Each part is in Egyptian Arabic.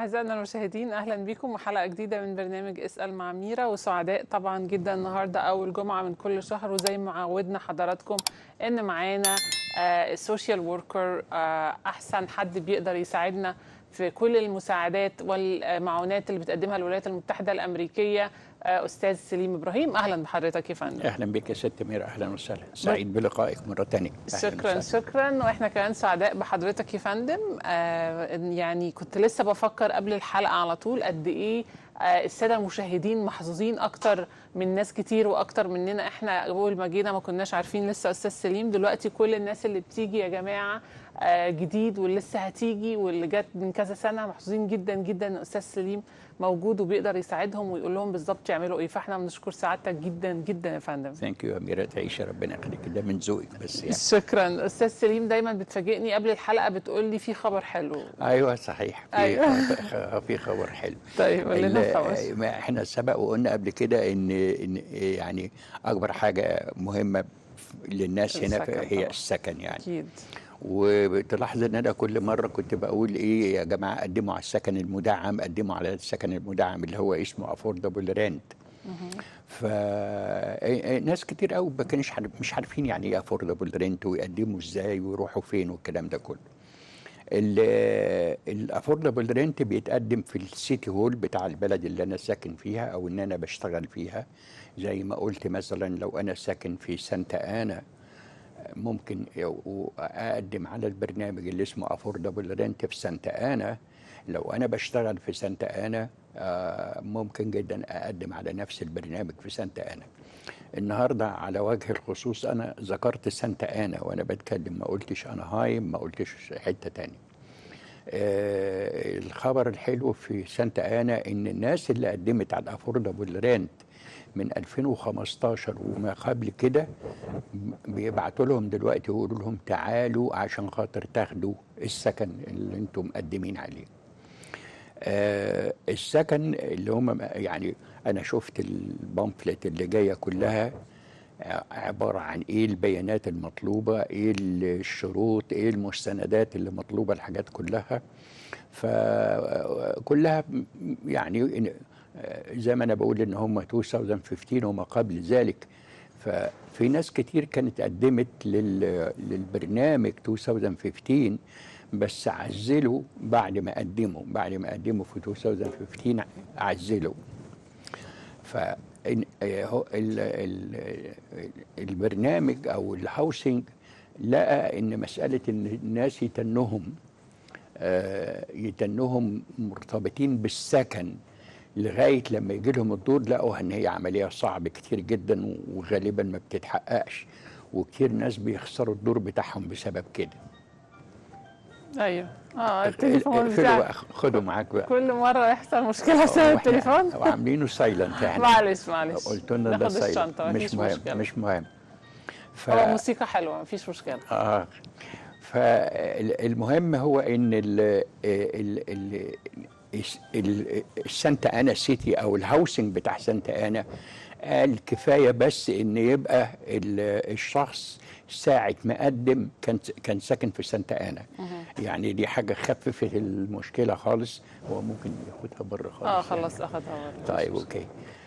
أعزائنا المشاهدين أهلا بكم وحلقة جديدة من برنامج اسأل مع ميرا وسعداء طبعا جدا النهاردة أول جمعة من كل شهر وزي ما عودنا حضراتكم إن معانا السوشيال وركر أحسن حد بيقدر يساعدنا في كل المساعدات والمعونات اللي بتقدمها الولايات المتحدة الأمريكية أستاذ سليم إبراهيم أهلا بحضرتك يا فندم اهلا بك يا ست ميرا اهلا وسهلا سعيد بلقائك مره ثانيه شكرا شكرا واحنا كمان سعداء بحضرتك يا فندم آه يعني كنت لسه بفكر قبل الحلقه على طول قد ايه آه الساده المشاهدين محظوظين اكتر من ناس كتير واكتر مننا احنا اول ما جينا ما كناش عارفين لسه استاذ سليم دلوقتي كل الناس اللي بتيجي يا جماعه آه جديد واللي لسه هتيجي واللي جت من كذا سنه محظوظين جدا جدا ان استاذ سليم موجود وبيقدر يساعدهم ويقول لهم بالظبط يعملوا ايه فاحنا بنشكر سعادتك جدا جدا يا فندم ثانك يو يا اميره تعيشي ربنا يخليك ده من ذوقك بس يعني شكرا استاذ سليم دايما بتفاجئني قبل الحلقه بتقول لي في خبر حلو ايوه صحيح في أيوة. في خبر حلو طيب قول لنا الخبر ما احنا سبق وقلنا قبل كده ان ان يعني اكبر حاجه مهمه للناس هنا السكن هي طبعا. السكن يعني اكيد وتلاحظ ان انا كل مره كنت بقول ايه يا جماعه قدموا على السكن المدعم قدموا على السكن المدعم اللي هو اسمه افوردبل رينت فناس كتير قوي ما كانش عارف- مش عارفين يعني ايه افوردبل رينت ويقدموا ازاي ويروحوا فين والكلام ده كله الافوردبل رينت بيتقدم في السيتي هول بتاع البلد اللي انا ساكن فيها او ان انا بشتغل فيها زي ما قلت مثلا لو انا ساكن في سانتا انا ممكن اقدم على البرنامج اللي اسمه افوردبل رينت في سانتا انا لو انا بشتغل في سانتا انا آه، ممكن جدا اقدم على نفس البرنامج في سانتا انا النهارده على وجه الخصوص انا ذكرت سانتا انا وانا بتكلم ما قلتش انهايم ما قلتش حته تانية آه الخبر الحلو في سانتا انا ان الناس اللي قدمت على الافوردبل رينت من 2015 وما قبل كده بيبعتوا لهم دلوقتي ويقولوا لهم تعالوا عشان خاطر تاخدوا السكن اللي انتم مقدمين عليه آه السكن اللي هم يعني انا شفت البامفلت اللي جايه كلها ع- عباره عن ايه البيانات المطلوبه ايه الشروط ايه المستندات اللي مطلوبه الحاجات كلها فكلها يعني إن- آه، زي ما انا بقول ان هم 2015 وما قبل ذلك ففي ناس كتير كانت قدمت لل- للبرنامج 2015 بس عزلوا بعد ما قدموا بعد ما قدموا في 2015 عزلوا ف إن- آه، هو ال- ال- البرنامج او الهاوسنج لقى ان مساله ان الناس يتنهم آه، يتنهم مرتبطين بالسكن لغايه لما يجي لهم الدور لقوا ان هي عمليه صعبه كتير جدا وغالبا ما بتتحققش وكتير ناس بيخسروا الدور بتاعهم بسبب كده ايوه اه التليفون اقفلوا بتاعك بقى خدوا معاك بقى كل مره يحصل مشكله بسبب وإحنا- التليفون وعاملينه سايلنت يعني معلش معلش قلت لنا ده ناخد سايلنت الشنطه مش مفيش مهم مشكله مش مهم ف... هو موسيقى حلوه مفيش مشكله اه فالمهم هو ان ال ال ال ال السانتا انا سيتي او الهاوسنج بتاع سانتا انا قال كفايه بس ان يبقى ال- الشخص ساعه ما قدم كان كان ساكن في سانتا انا يعني دي حاجه خففت المشكله خالص هو ممكن ياخدها بره خالص اه يعني. خلاص اخدها برضه. طيب اوكي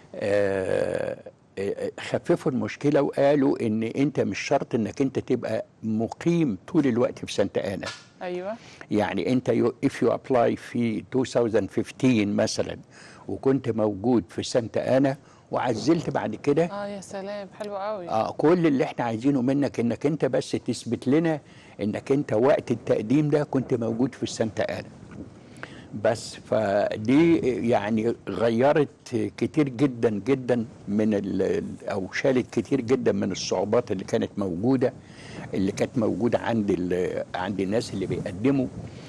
آه آه، خففوا المشكله وقالوا ان انت مش شرط انك انت تبقى مقيم طول الوقت في سانتا انا ايوه يعني انت يو if you apply في 2015 مثلا وكنت موجود في سانتا انا وعزلت بعد كده اه يا سلام حلو قوي اه كل اللي احنا عايزينه منك انك انت بس تثبت لنا انك انت وقت التقديم ده كنت موجود في سانتا انا بس فدي يعني غيرت كتير جدا جدا من ال او شالت كتير جدا من الصعوبات اللي كانت موجوده اللي كانت موجوده عند ال- عند الناس اللي بيقدموا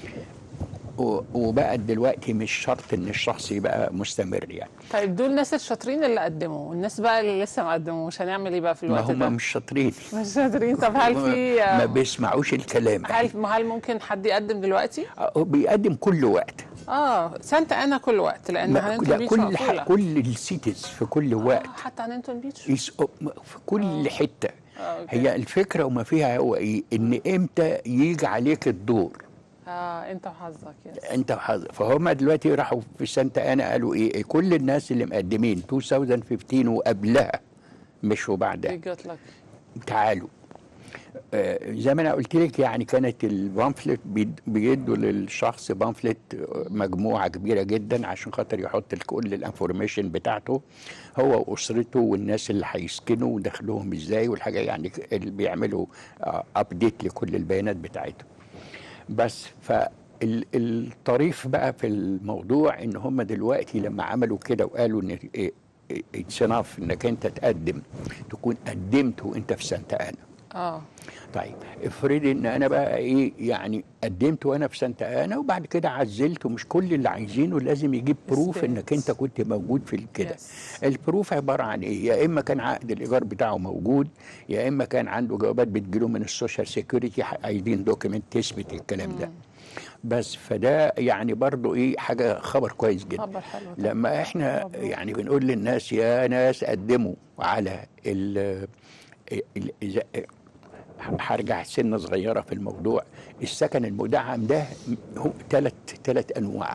و- وبقت دلوقتي مش شرط ان الشخص يبقى مستمر يعني طيب دول الناس الشاطرين اللي قدموا والناس بقى اللي لسه ما قدموش هنعمل ايه بقى في ما الوقت ده هم مش شاطرين مش شاطرين طب هل في ما آه، بيسمعوش الكلام هل هل ممكن حد يقدم دلوقتي؟ هو بيقدم كل وقت اه سانتا انا كل وقت لان ما- هننتون لا بيتش كل مقفوله ح- كل السيتيز في كل وقت آه حتى هننتون بيتش يس- في كل حته آه، أوكي. هي الفكره وما فيها هو ايه ان امتى يجي عليك الدور اه انت وحظك يس انت وحظ فهم دلوقتي راحوا في سانتا انا قالوا ايه كل الناس اللي مقدمين 2015 وقبلها مش وبعدها جات لك تعالوا آه، زي ما انا قلت لك يعني كانت البامفلت بيد- بيدوا للشخص بامفلت آه، مجموعه كبيره جدا عشان خاطر يحط كل الانفورميشن بتاعته هو واسرته والناس اللي هيسكنوا ودخلهم ازاي والحاجه يعني اللي بيعملوا ابديت لكل البيانات بتاعتهم بس فالطريف بقى في الموضوع ان هم دلوقتي لما عملوا كده وقالوا ان اتس انك انت تقدم تكون قدمت وانت في سانتا انا اه طيب افرضي ان انا بقى ايه يعني قدمت وانا في سانتا انا وبعد كده عزلت ومش كل اللي عايزينه لازم يجيب بروف إثبات. انك انت كنت موجود في كده Yes. البروف عباره عن ايه يا اما كان عقد الايجار بتاعه موجود يا اما كان عنده جوابات بتجيله من السوشيال سيكوريتي عايزين دوكيمنت تثبت الكلام ده بس فده يعني برضو ايه حاجه خبر كويس جدا خبر حلو طبعا. لما احنا مبروك. يعني بنقول للناس يا ناس قدموا على ال ال- إذا- هرجع سنه صغيره في الموضوع السكن المدعم ده هو ثلاث ثلاث انواع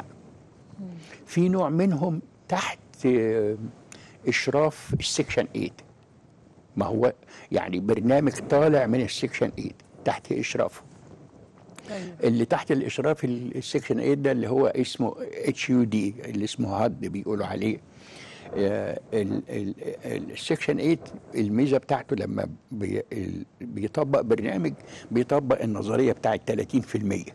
في نوع منهم تحت آه، اشراف السكشن 8 ما هو يعني برنامج طالع من السكشن 8 تحت اشرافه أيوة. اللي تحت الاشراف ال- السكشن 8 ده اللي هو اسمه اتش يو دي اللي اسمه هاد بيقولوا عليه آه، ال- ال- ال- السكشن 8 الميزه بتاعته لما بي ال- بيطبق برنامج بيطبق النظريه بتاعت 30%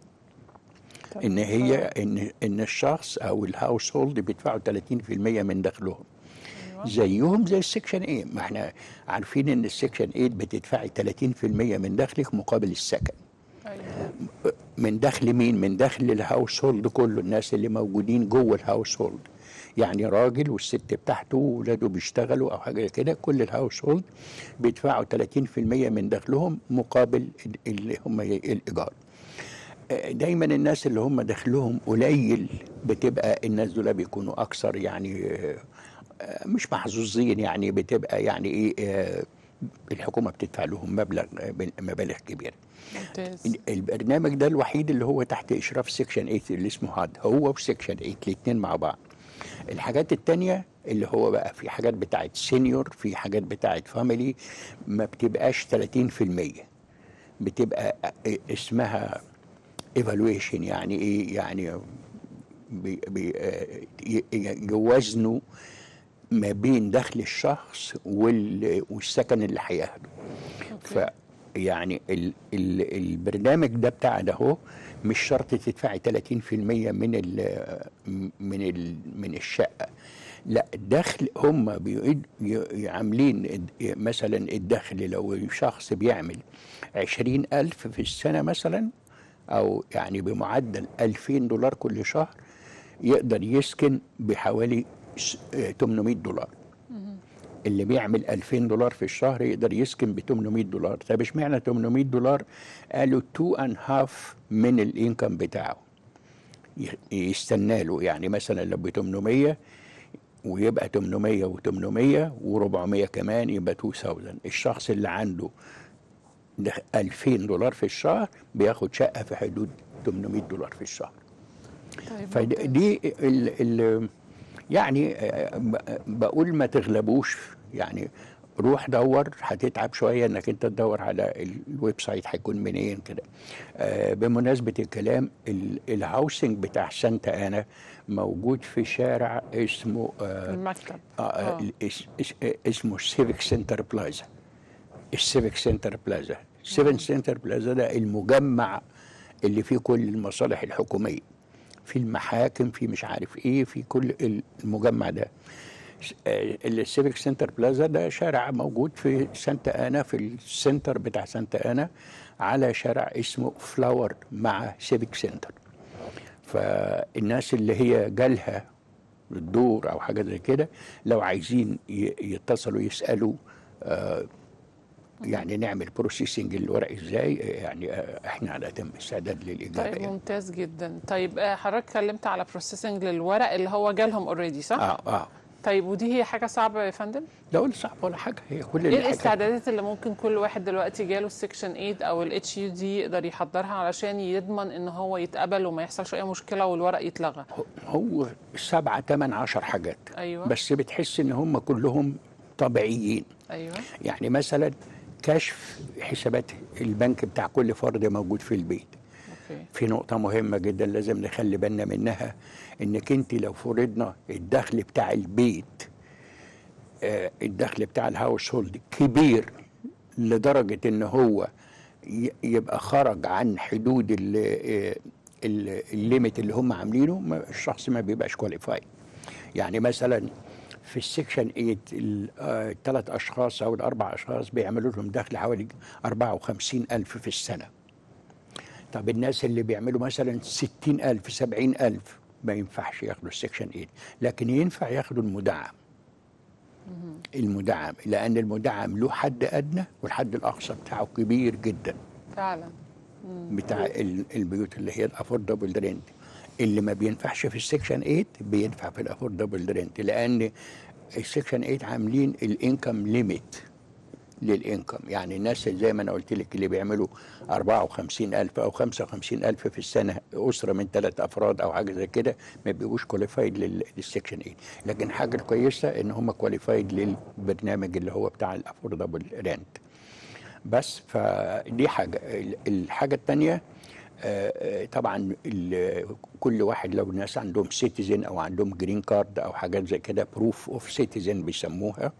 طب ان هي آه. ان ان الشخص او الهاوس هولد بيدفعوا 30% من دخلهم زيهم زي السكشن 8 ما احنا عارفين ان السكشن 8 بتدفعي 30% من دخلك مقابل السكن ايوه من دخل مين؟ من دخل الهاوس هولد كله الناس اللي موجودين جوه الهاوس هولد يعني راجل والست بتاعته وولاده بيشتغلوا او حاجه كده كل الهاوس هولد بيدفعوا 30% من دخلهم مقابل ال- اللي هم ي- الايجار. آه، دايما الناس اللي هم دخلهم قليل بتبقى الناس دول بيكونوا اكثر يعني آه، آه، مش محظوظين يعني بتبقى يعني ايه آه، الحكومه بتدفع لهم مبلغ آه، مبالغ كبيره. ممتاز البرنامج ده الوحيد اللي هو تحت اشراف سيكشن 8 اللي اسمه هاد هو وسيكشن 8 الاثنين مع بعض الحاجات التانية اللي هو بقى في حاجات بتاعت سينيور في حاجات بتاعت فاميلي ما بتبقاش 30% بتبقى اسمها ايفالويشن يعني ايه يعني بي بي آه، ي- ي- يوازنوا ما بين دخل الشخص وال- والسكن اللي هياخده ف يعني ال ال البرنامج ده بتاع ده هو مش شرط تدفعي 30% من ال من ال من الشقه لا الدخل هم بيعيد ي- عاملين الد- مثلا الدخل لو شخص بيعمل عشرين ألف في السنة مثلا أو يعني بمعدل ألفين دولار كل شهر يقدر يسكن بحوالي س- آه، 800 دولار اللي بيعمل 2000 دولار في الشهر يقدر يسكن ب 800 دولار طب اشمعنى 800 دولار قالوا 2 اند هاف من الانكم بتاعه ي- يستنى له يعني مثلا لو ب 800 ويبقى 800 و800 و400 كمان يبقى 2000 الشخص اللي عنده ده 2000 دولار في الشهر بياخد شقه في حدود 800 دولار في الشهر طيب ممتاز. فدي ال ال يعني آه، ب- بقول ما تغلبوش يعني روح دور هتتعب شويه انك انت تدور على الويب سايت هيكون منين كده آه، بمناسبه الكلام ال- الهاوسنج بتاع سانتا انا موجود في شارع اسمه آه، المكتب آه، آه. ال- اس- اس- اسمه سيفيك سنتر بلازا السيفيك سنتر بلازا السيفيك سنتر بلازا ده المجمع اللي فيه كل المصالح الحكوميه في المحاكم في مش عارف ايه في كل المجمع ده س- آه، السيفيك سنتر بلازا ده شارع موجود في سانتا انا في السنتر بتاع سانتا انا على شارع اسمه فلاور مع سيفيك سنتر فالناس اللي هي جالها الدور او حاجه زي كده لو عايزين ي- يتصلوا يسالوا آه، يعني نعمل بروسيسنج الورق ازاي آه، يعني آه، احنا على تم استعداد للاجابه طيب يعني. ممتاز جدا طيب آه، حضرتك اتكلمت على بروسيسنج للورق اللي هو جالهم اوريدي صح؟ اه اه طيب ودي هي حاجه صعبه يا فندم ده ولا صعب ولا حاجه هي كل ايه الحكاية- الاستعدادات اللي ممكن كل واحد دلوقتي جاله السكشن 8 او الاتش يو دي يقدر يحضرها علشان يضمن ان هو يتقبل وما يحصلش اي مشكله والورق يتلغى هو سبعة تمن عشر حاجات ايوه بس بتحس ان هم كلهم طبيعيين ايوه يعني مثلا كشف حسابات البنك بتاع كل فرد موجود في البيت اوكي في نقطة مهمة جدا لازم نخلي بالنا منها انك انت لو فرضنا الدخل بتاع البيت آه، الدخل بتاع الهاوس هولد كبير لدرجة ان هو ي- يبقى خرج عن حدود ال- آه، ال- الليميت اللي هم عاملينه ما- الشخص ما بيبقاش كواليفايد يعني مثلا في السكشن 8 الثلاث اشخاص او الاربع اشخاص بيعملوا لهم دخل حوالي 54 الف في السنه طب الناس اللي بيعملوا مثلا 60 ألف 70 ألف ما ينفعش ياخدوا السكشن 8 لكن ينفع ياخدوا المدعم المدعم لأن المدعم له حد أدنى والحد الأقصى بتاعه كبير جدا فعلا بتاع ال- البيوت اللي هي الافوردبل رينت اللي ما بينفعش في السكشن 8 بينفع في الافوردبل رينت لان السكشن 8 عاملين الانكم ليميت للانكم يعني الناس اللي زي ما انا قلت لك اللي بيعملوا 54000 او 55000 في السنه اسره من ثلاث افراد او حاجه زي كده ما بيبقوش كواليفايد للسكشن 8 لكن حاجه كويسه ان هم كواليفايد للبرنامج اللي هو بتاع الافوردبل رينت بس فدي حاجة ال- الحاجة التانية آه، آه، طبعا ال- كل واحد لو الناس عندهم سيتيزن او عندهم جرين كارد او حاجات زي كده بروف اوف سيتيزن بيسموها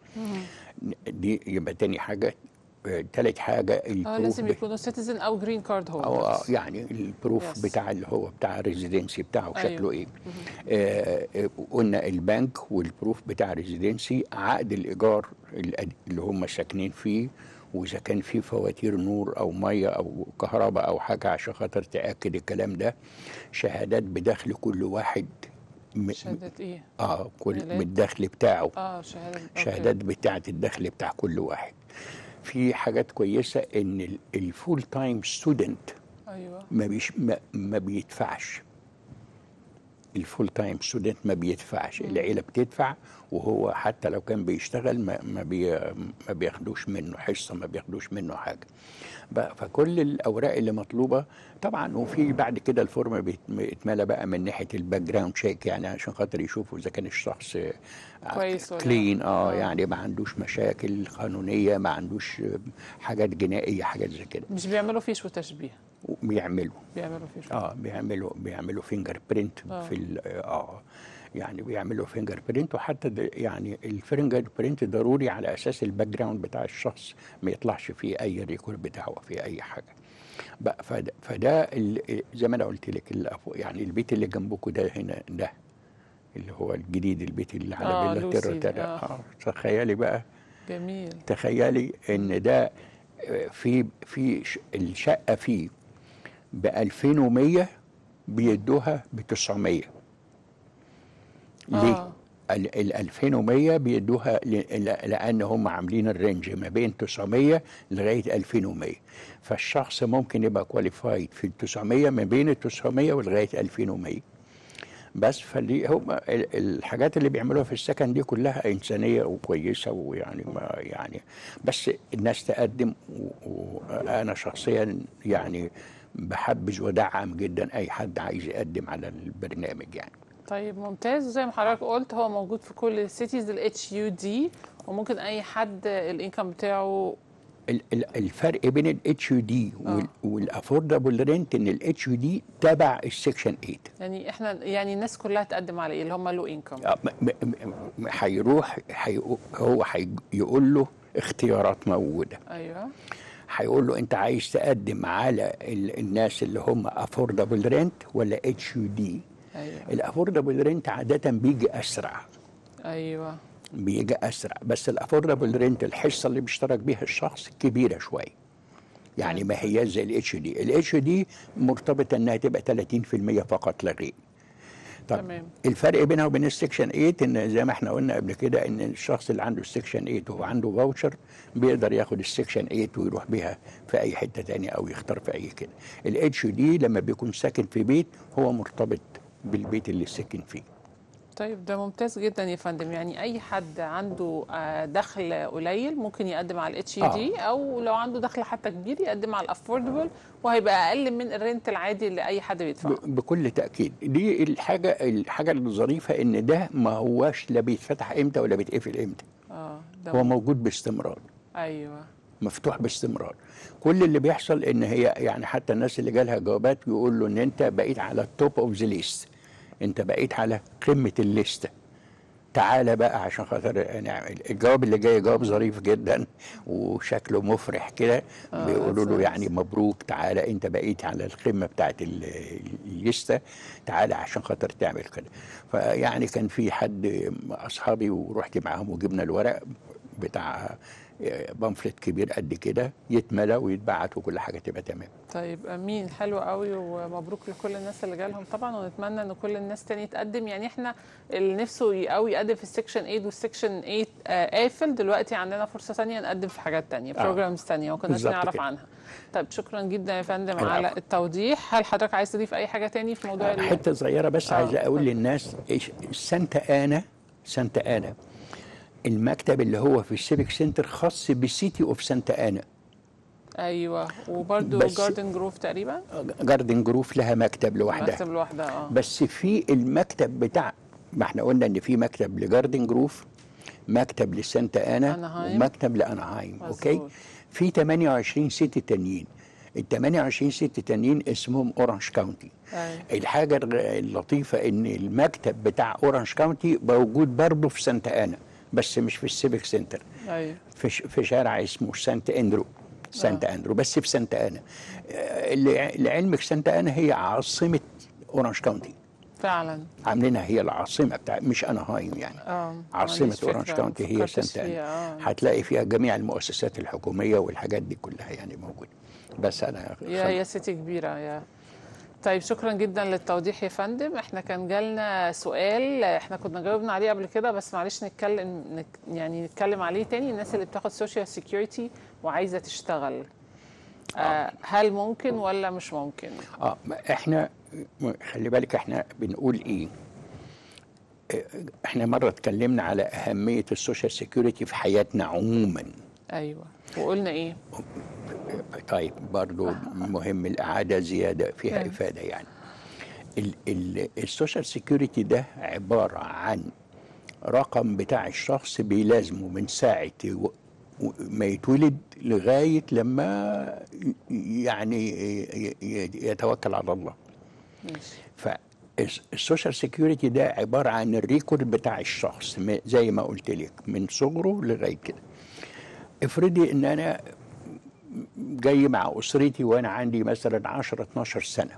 دي يبقى تاني حاجة آه، تالت حاجة اه البروف لازم ب- يكونوا سيتيزن او جرين كارد أو آه، هولدرز يعني البروف Yes. بتاع اللي هو بتاع الريزيدنسي بتاعه أيوه. شكله ايه آه آه، قلنا البنك والبروف بتاع الريزيدنسي عقد الايجار القد- اللي هم ساكنين فيه واذا كان في فواتير نور او ميه او كهرباء او حاجه عشان خاطر تاكد الكلام ده شهادات بدخل كل واحد م- شهاده ايه اه كل ميلاد؟ من الدخل بتاعه اه شهاده أوكي. شهادات بتاعه الدخل بتاع كل واحد في حاجات كويسه ان الفول تايم ستودنت ايوه ما بيش ما, ما بيدفعش الفول تايم ستودنت ما بيدفعش العيله بتدفع وهو حتى لو كان بيشتغل ما ما, بي ما بياخدوش منه حصه ما بياخدوش منه حاجه بقى فكل الاوراق اللي مطلوبه طبعا وفي بعد كده الفورم بيت- بيتملى بقى من ناحيه الباك جراوند تشيك يعني عشان خاطر يشوفوا اذا كان الشخص كويس ولا كلين اه آه. يعني ما عندوش مشاكل قانونيه ما عندوش حاجات جنائيه حاجات زي كده مش بيعملوا فيش وتشبيه بيعملوا بيعملوا فيش اه بيعملوا بيعملوا فينجر برينت آه. في ال- اه يعني بيعملوا فينجر برينت وحتى ده يعني الفينجر برينت ضروري على اساس الباك جراوند بتاع الشخص ما يطلعش فيه اي ريكورد بتاعه في اي حاجه بقى فده, فده ال- زي ما انا قلت لك الأفو- يعني البيت اللي جنبكم ده هنا ده اللي هو الجديد البيت اللي على آه، فيلا لوسي تيرا ده، تيرا آه. اه تخيلي بقى جميل تخيلي ان ده آه، في في ش- الشقه فيه ب 2100 بيدوها ب 900 ليه؟ آه. ال ال 2100 بيدوها ل- ل- لان هم عاملين الرينج ما بين 900 لغايه 2100 فالشخص ممكن يبقى كواليفايد في ال 900 ما بين ال 900 ولغايه 2100 بس فاللي هم ال- الحاجات اللي بيعملوها في السكن دي كلها انسانيه وكويسه ويعني ما يعني بس الناس تقدم و- وانا شخصيا يعني بحبذ ودعم جدا اي حد عايز يقدم على البرنامج يعني طيب ممتاز زي ما حضرتك قلت هو موجود في كل السيتيز الاتش يو دي وممكن اي حد الانكم بتاعه ال- ال- الفرق بين الاتش يو دي آه. والافوردبل رينت ان الاتش يو دي تبع السكشن 8 يعني احنا يعني الناس كلها تقدم على ايه اللي هم لو انكم آه، م- م- م- هيروح هي- هو هيقول له اختيارات موجوده ايوه هيقول له انت عايز تقدم على ال- الناس اللي هم افوردبل رينت ولا اتش يو دي ايوه الافوردبل رينت عاده بيجي اسرع ايوه بيجي اسرع بس الافوردبل رينت الحصه اللي بيشترك بيها الشخص كبيره شويه يعني ما هي زي الاتش دي الاتش دي مرتبطه انها تبقى 30% فقط لا غير طب تمام. الفرق بينها وبين السكشن 8 ان زي ما احنا قلنا قبل كده ان الشخص اللي عنده السكشن 8 وهو عنده فاوتشر بيقدر ياخد السكشن 8 ويروح بيها في اي حته تانية او يختار في اي كده الاتش دي لما بيكون ساكن في بيت هو مرتبط بالبيت اللي ساكن فيه طيب ده ممتاز جدا يا فندم يعني اي حد عنده آه، دخل قليل ممكن يقدم على الاتش آه. دي او لو عنده دخل حتى كبير يقدم على الافوردبل وهيبقى اقل من الرنت العادي اللي اي حد بيدفعه ب- بكل تاكيد دي الحاجه الحاجه الظريفه ان ده ما هواش لا بيتفتح امتى ولا بيتقفل امتى اه ده هو م- موجود باستمرار ايوه مفتوح باستمرار كل اللي بيحصل ان هي يعني حتى الناس اللي جالها جوابات يقول له ان انت بقيت على التوب اوف ذا ليست انت بقيت على قمه الليسته تعالى بقى عشان خاطر نعمل الجواب اللي جاي جواب ظريف جدا وشكله مفرح كده آه، بيقولوا له كويس. يعني مبروك تعالى انت بقيت على القمه بتاعت ال- الليسته تعالى عشان خاطر تعمل كده فيعني كان في حد اصحابي ورحت معاهم وجبنا الورق بتاع بامفلت كبير قد كده يتملى ويتبعت وكل حاجه تبقى تمام طيب امين حلو قوي ومبروك لكل الناس اللي جالهم طبعا ونتمنى ان كل الناس تاني تقدم يعني احنا اللي نفسه ي- قوي يقدم في السكشن 8 والسكشن 8 آه، قافل دلوقتي عندنا فرصه ثانيه نقدم في حاجات تانية آه. بروجرامز تانية ما كناش بالظبط نعرف كده. عنها طيب شكرا جدا يا فندم العفو. على التوضيح هل حضرتك عايز تضيف اي حاجه تاني في موضوع ال- حته صغيره بس آه، عايز اقول اتفضل. للناس إيش سانتا انا سانتا انا المكتب اللي هو في السيفيك سنتر خاص بالسيتي اوف سانتا انا ايوه وبرده بس- جاردن جروف تقريبا جاردن جروف لها مكتب لوحدها مكتب لوحدها اه بس في المكتب بتاع ما احنا قلنا ان في مكتب لجاردن جروف مكتب لسانتا انا أناهايم. ومكتب لانهايم اوكي مظبوط. في 28 سيتي تانيين ال 28 سيتي تانيين اسمهم اورانج كاونتي أيوة. الحاجه الغ- اللطيفه ان المكتب بتاع اورانج كاونتي موجود برضه في سانتا انا بس مش في السيفيك سنتر ايوه في ش- في شارع اسمه سانت اندرو سانت آه. اندرو بس في سانتا انا آه، اللي- لعلمك سانتا انا هي عاصمه اورانج كاونتي فعلا عاملينها هي العاصمه بتاع مش انهايم يعني اه عاصمه معليش اورانج فكرة، كاونتي هي مفكرتش سانتا فيها، انا آه. هتلاقي فيها جميع المؤسسات الحكوميه والحاجات دي كلها يعني موجوده بس انا يا هي سيتي كبيرة يا طيب شكرا جدا للتوضيح يا فندم احنا كان جالنا سؤال احنا كنا جاوبنا عليه قبل كده بس معلش نتكلم نك يعني نتكلم عليه تاني الناس اللي بتاخد سوشيال سيكيورتي وعايزة تشتغل آه هل ممكن ولا مش ممكن؟ اه ما احنا م- خلي بالك احنا بنقول ايه آه، احنا مره اتكلمنا على اهميه السوشيال سيكيورتي في حياتنا عموما ايوه وقلنا ايه؟ طيب برضو مهم الإعادة زيادة فيها أيوة. إفادة يعني ال- ال- السوشيال سيكيورتي ده عبارة عن رقم بتاع الشخص بيلازمه من ساعة و- و- ما يتولد لغاية لما ي- يعني ي- ي- يتوكل على الله ماشي فالسوشيال سيكيورتي ده عبارة عن الريكورد بتاع الشخص م- زي ما قلت لك من صغره لغاية كده افرضي ان انا جاي مع اسرتي وانا عندي مثلا 10 12 سنه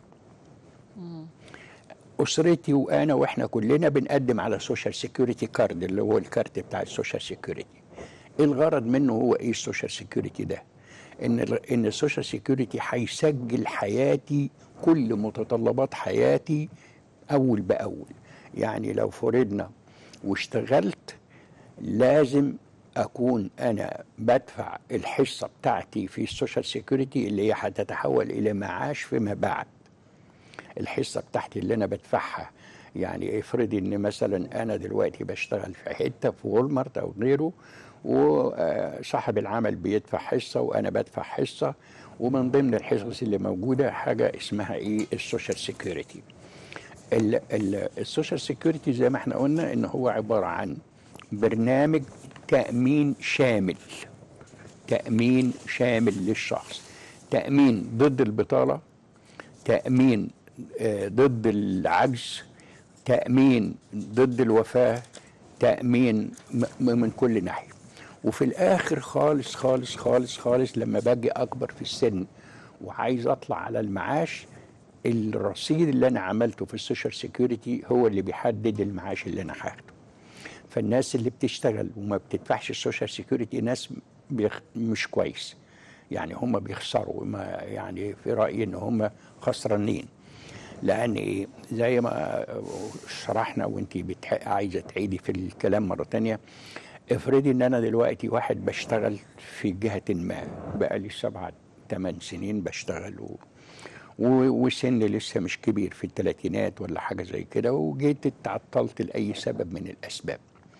اسرتي وانا واحنا كلنا بنقدم على سوشيال سيكيورتي كارد اللي هو الكارت بتاع السوشيال سيكيورتي الغرض منه هو ايه السوشيال سيكيورتي ده ان ال- ان السوشيال سيكيورتي هيسجل حياتي كل متطلبات حياتي اول باول يعني لو فرضنا واشتغلت لازم اكون انا بدفع الحصه بتاعتي في السوشيال سيكيورتي اللي هي هتتحول الى معاش فيما بعد الحصه بتاعتي اللي انا بدفعها يعني افرضي ان مثلا انا دلوقتي بشتغل في حته في وولمارت او غيره وصاحب العمل بيدفع حصه وانا بدفع حصه ومن ضمن الحصص اللي موجوده حاجه اسمها ايه السوشيال سيكيورتي السوشيال سيكيورتي زي ما احنا قلنا ان هو عباره عن برنامج تامين شامل تامين شامل للشخص تامين ضد البطاله تامين آه، ضد العجز تامين ضد الوفاه تامين م- م- من كل ناحيه وفي الاخر خالص خالص خالص خالص لما باجي اكبر في السن وعايز اطلع على المعاش الرصيد اللي انا عملته في السوشيال سيكيورتي هو اللي بيحدد المعاش اللي انا هاخده فالناس اللي بتشتغل وما بتدفعش السوشيال سيكيورتي ناس بيخ... مش كويس يعني هم بيخسروا ما يعني في رايي ان هم خسرانين لان ايه زي ما شرحنا وانت بتح... عايزه تعيدي في الكلام مره تانية افرضي ان انا دلوقتي واحد بشتغل في جهه ما بقالي سبعة ثمان سنين بشتغل و... و- وسن لسه مش كبير في الثلاثينات ولا حاجه زي كده وجيت اتعطلت لاي سبب من الاسباب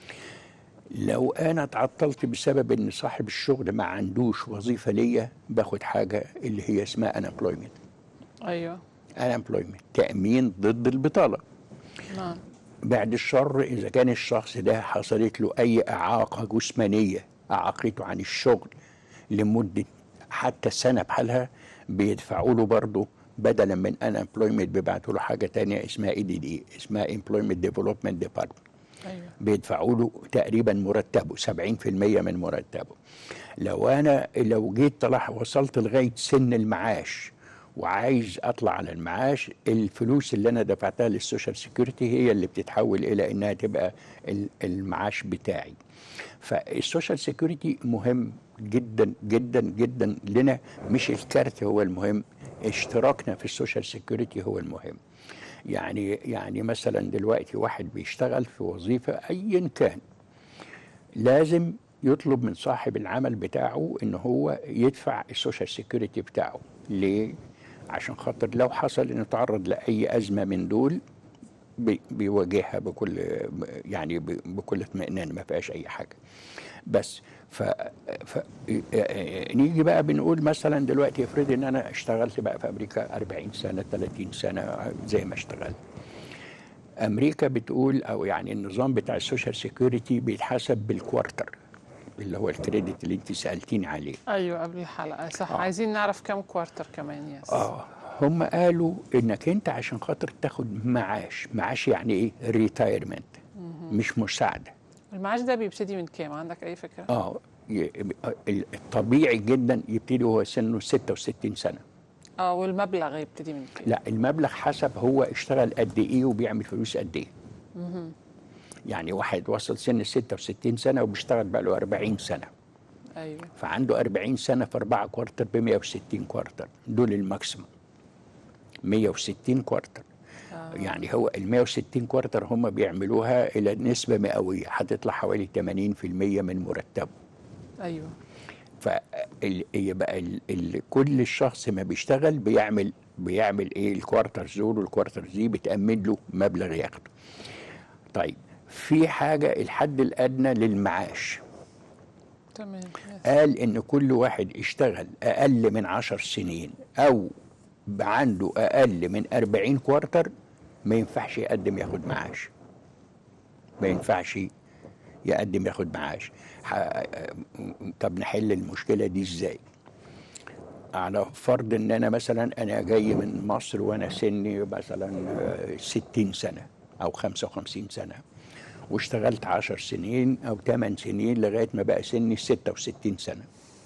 لو انا اتعطلت بسبب ان صاحب الشغل ما عندوش وظيفه ليا باخد حاجه اللي هي اسمها unemployment ايوه unemployment تامين ضد البطاله نعم بعد الشر اذا كان الشخص ده حصلت له اي اعاقه جسمانيه اعاقته عن الشغل لمده حتى سنه بحالها بيدفعوا له برضه بدلا من ان امبلويمنت بيبعتوا له حاجه تانية اسمها اي دي دي اسمها امبلويمنت ديفلوبمنت ديبارتمنت ايوه بيدفعوا له تقريبا مرتبه 70% من مرتبه لو انا لو جيت طلع وصلت لغايه سن المعاش وعايز اطلع على المعاش الفلوس اللي انا دفعتها للسوشيال سيكوريتي هي اللي بتتحول الى انها تبقى ال- المعاش بتاعي فالسوشيال سيكوريتي مهم جدا جدا جدا لنا مش الكارت هو المهم اشتراكنا في السوشيال سيكوريتي هو المهم يعني يعني مثلا دلوقتي واحد بيشتغل في وظيفه ايا كان لازم يطلب من صاحب العمل بتاعه ان هو يدفع السوشيال سيكوريتي بتاعه ليه عشان خاطر لو حصل انه تعرض لاي ازمه من دول بي- بيواجهها بكل يعني ب- بكل اطمئنان ما فيهاش اي حاجه بس ف, ف نيجي بقى بنقول مثلا دلوقتي افرض ان انا اشتغلت بقى في امريكا 40 سنه 30 سنه زي ما اشتغلت امريكا بتقول او يعني النظام بتاع السوشيال سيكوريتي بيتحسب بالكوارتر اللي هو الكريدت اللي انت سالتيني عليه ايوه قبل الحلقه صح آه. عايزين نعرف كام كوارتر كمان يس اه هم قالوا انك انت عشان خاطر تاخد معاش معاش يعني ايه ريتايرمنت مش مساعده المعاش ده بيبتدي من كام عندك اي فكره اه ي- الطبيعي جدا يبتدي وهو سنه 66 سنه اه والمبلغ يبتدي من كام لا المبلغ حسب هو اشتغل قد ايه وبيعمل فلوس قد ايه يعني واحد وصل سن 66 سنه وبيشتغل بقى له 40 سنه ايوه فعنده 40 سنه في 4 كوارتر ب 160 كوارتر دول الماكسيموم 160 كوارتر آه. يعني هو ال 160 كوارتر هم بيعملوها الى نسبه مئويه هتطلع حوالي 80% من مرتبه ايوه فيبقى ال ال كل الشخص ما بيشتغل بيعمل بيعمل ايه الكوارترز دول والكوارترز دي بتأمن له مبلغ ياخده طيب في حاجة الحد الأدنى للمعاش تمام يس. قال إن كل واحد اشتغل أقل من عشر سنين أو عنده أقل من أربعين كوارتر ما ينفعش يقدم ياخد معاش ما ينفعش يقدم ياخد معاش ح- طب نحل المشكلة دي ازاي على فرض ان انا مثلا انا جاي من مصر وانا سني مثلا آه، 60 سنة او 55 سنة واشتغلت 10 سنين او 8 سنين لغاية ما بقى سني 66 سنة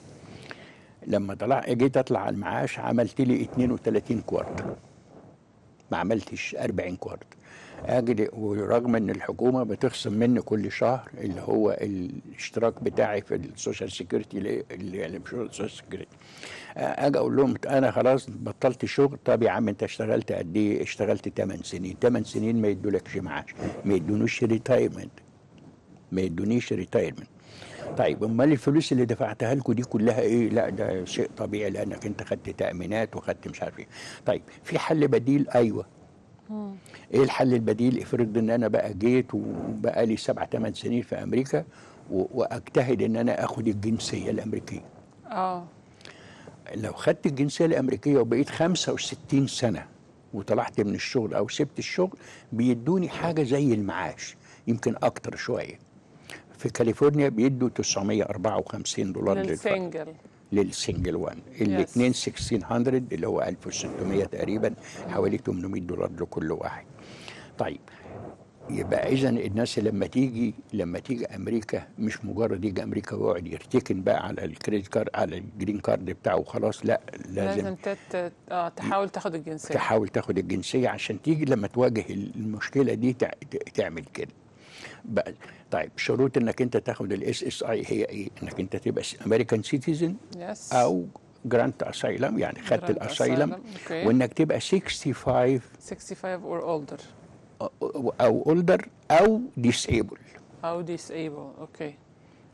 لما طلع جيت اطلع على المعاش عملت لي 32 كوارتر ما عملتش 40 كوارتر اجي ورغم ان الحكومه بتخصم مني كل شهر اللي هو الاشتراك بتاعي في السوشيال سيكوريتي اللي اللي مش السوشيال سيكوريتي اجي اقول لهم انا خلاص بطلت شغل طب يا عم انت اشتغلت قد ايه اشتغلت 8 سنين 8 سنين ما يدولكش معاش ما يدونوش ريتايرمنت ما يدونيش ريتايرمنت طيب امال الفلوس اللي دفعتها لكم دي كلها ايه لا ده شيء طبيعي لانك انت خدت تامينات وخدت مش عارف ايه طيب في حل بديل ايوه ايه الحل البديل افرض ان انا بقى جيت وبقى لي سبع ثمان سنين في امريكا و- واجتهد ان انا اخد الجنسيه الامريكيه اه لو خدت الجنسيه الامريكيه وبقيت 65 سنه وطلعت من الشغل او سبت الشغل بيدوني حاجه زي المعاش يمكن اكتر شويه في كاليفورنيا بيدوا 954 دولار للفرد للسنجل للسنجل وان الاثنين 1600 اللي هو 1600 تقريبا حوالي 800 دولار لكل واحد طيب يبقى اذا الناس لما تيجي لما تيجي امريكا مش مجرد يجي امريكا ويقعد يرتكن بقى على الكريدت كارد على الجرين كارد بتاعه وخلاص لا لازم, لازم تت... اه تحاول تاخد الجنسيه تحاول تاخد الجنسيه عشان تيجي لما تواجه المشكله دي تع- ت- تعمل كده بقى طيب شروط انك انت تاخد الاس اس اي هي ايه؟ انك انت تبقى امريكان سيتيزن يس او جرانت اسايلم يعني خدت Grant الاسايلم asylum، أوكي. وانك تبقى 65 65 or older او اولدر او ديسيبل او disable اوكي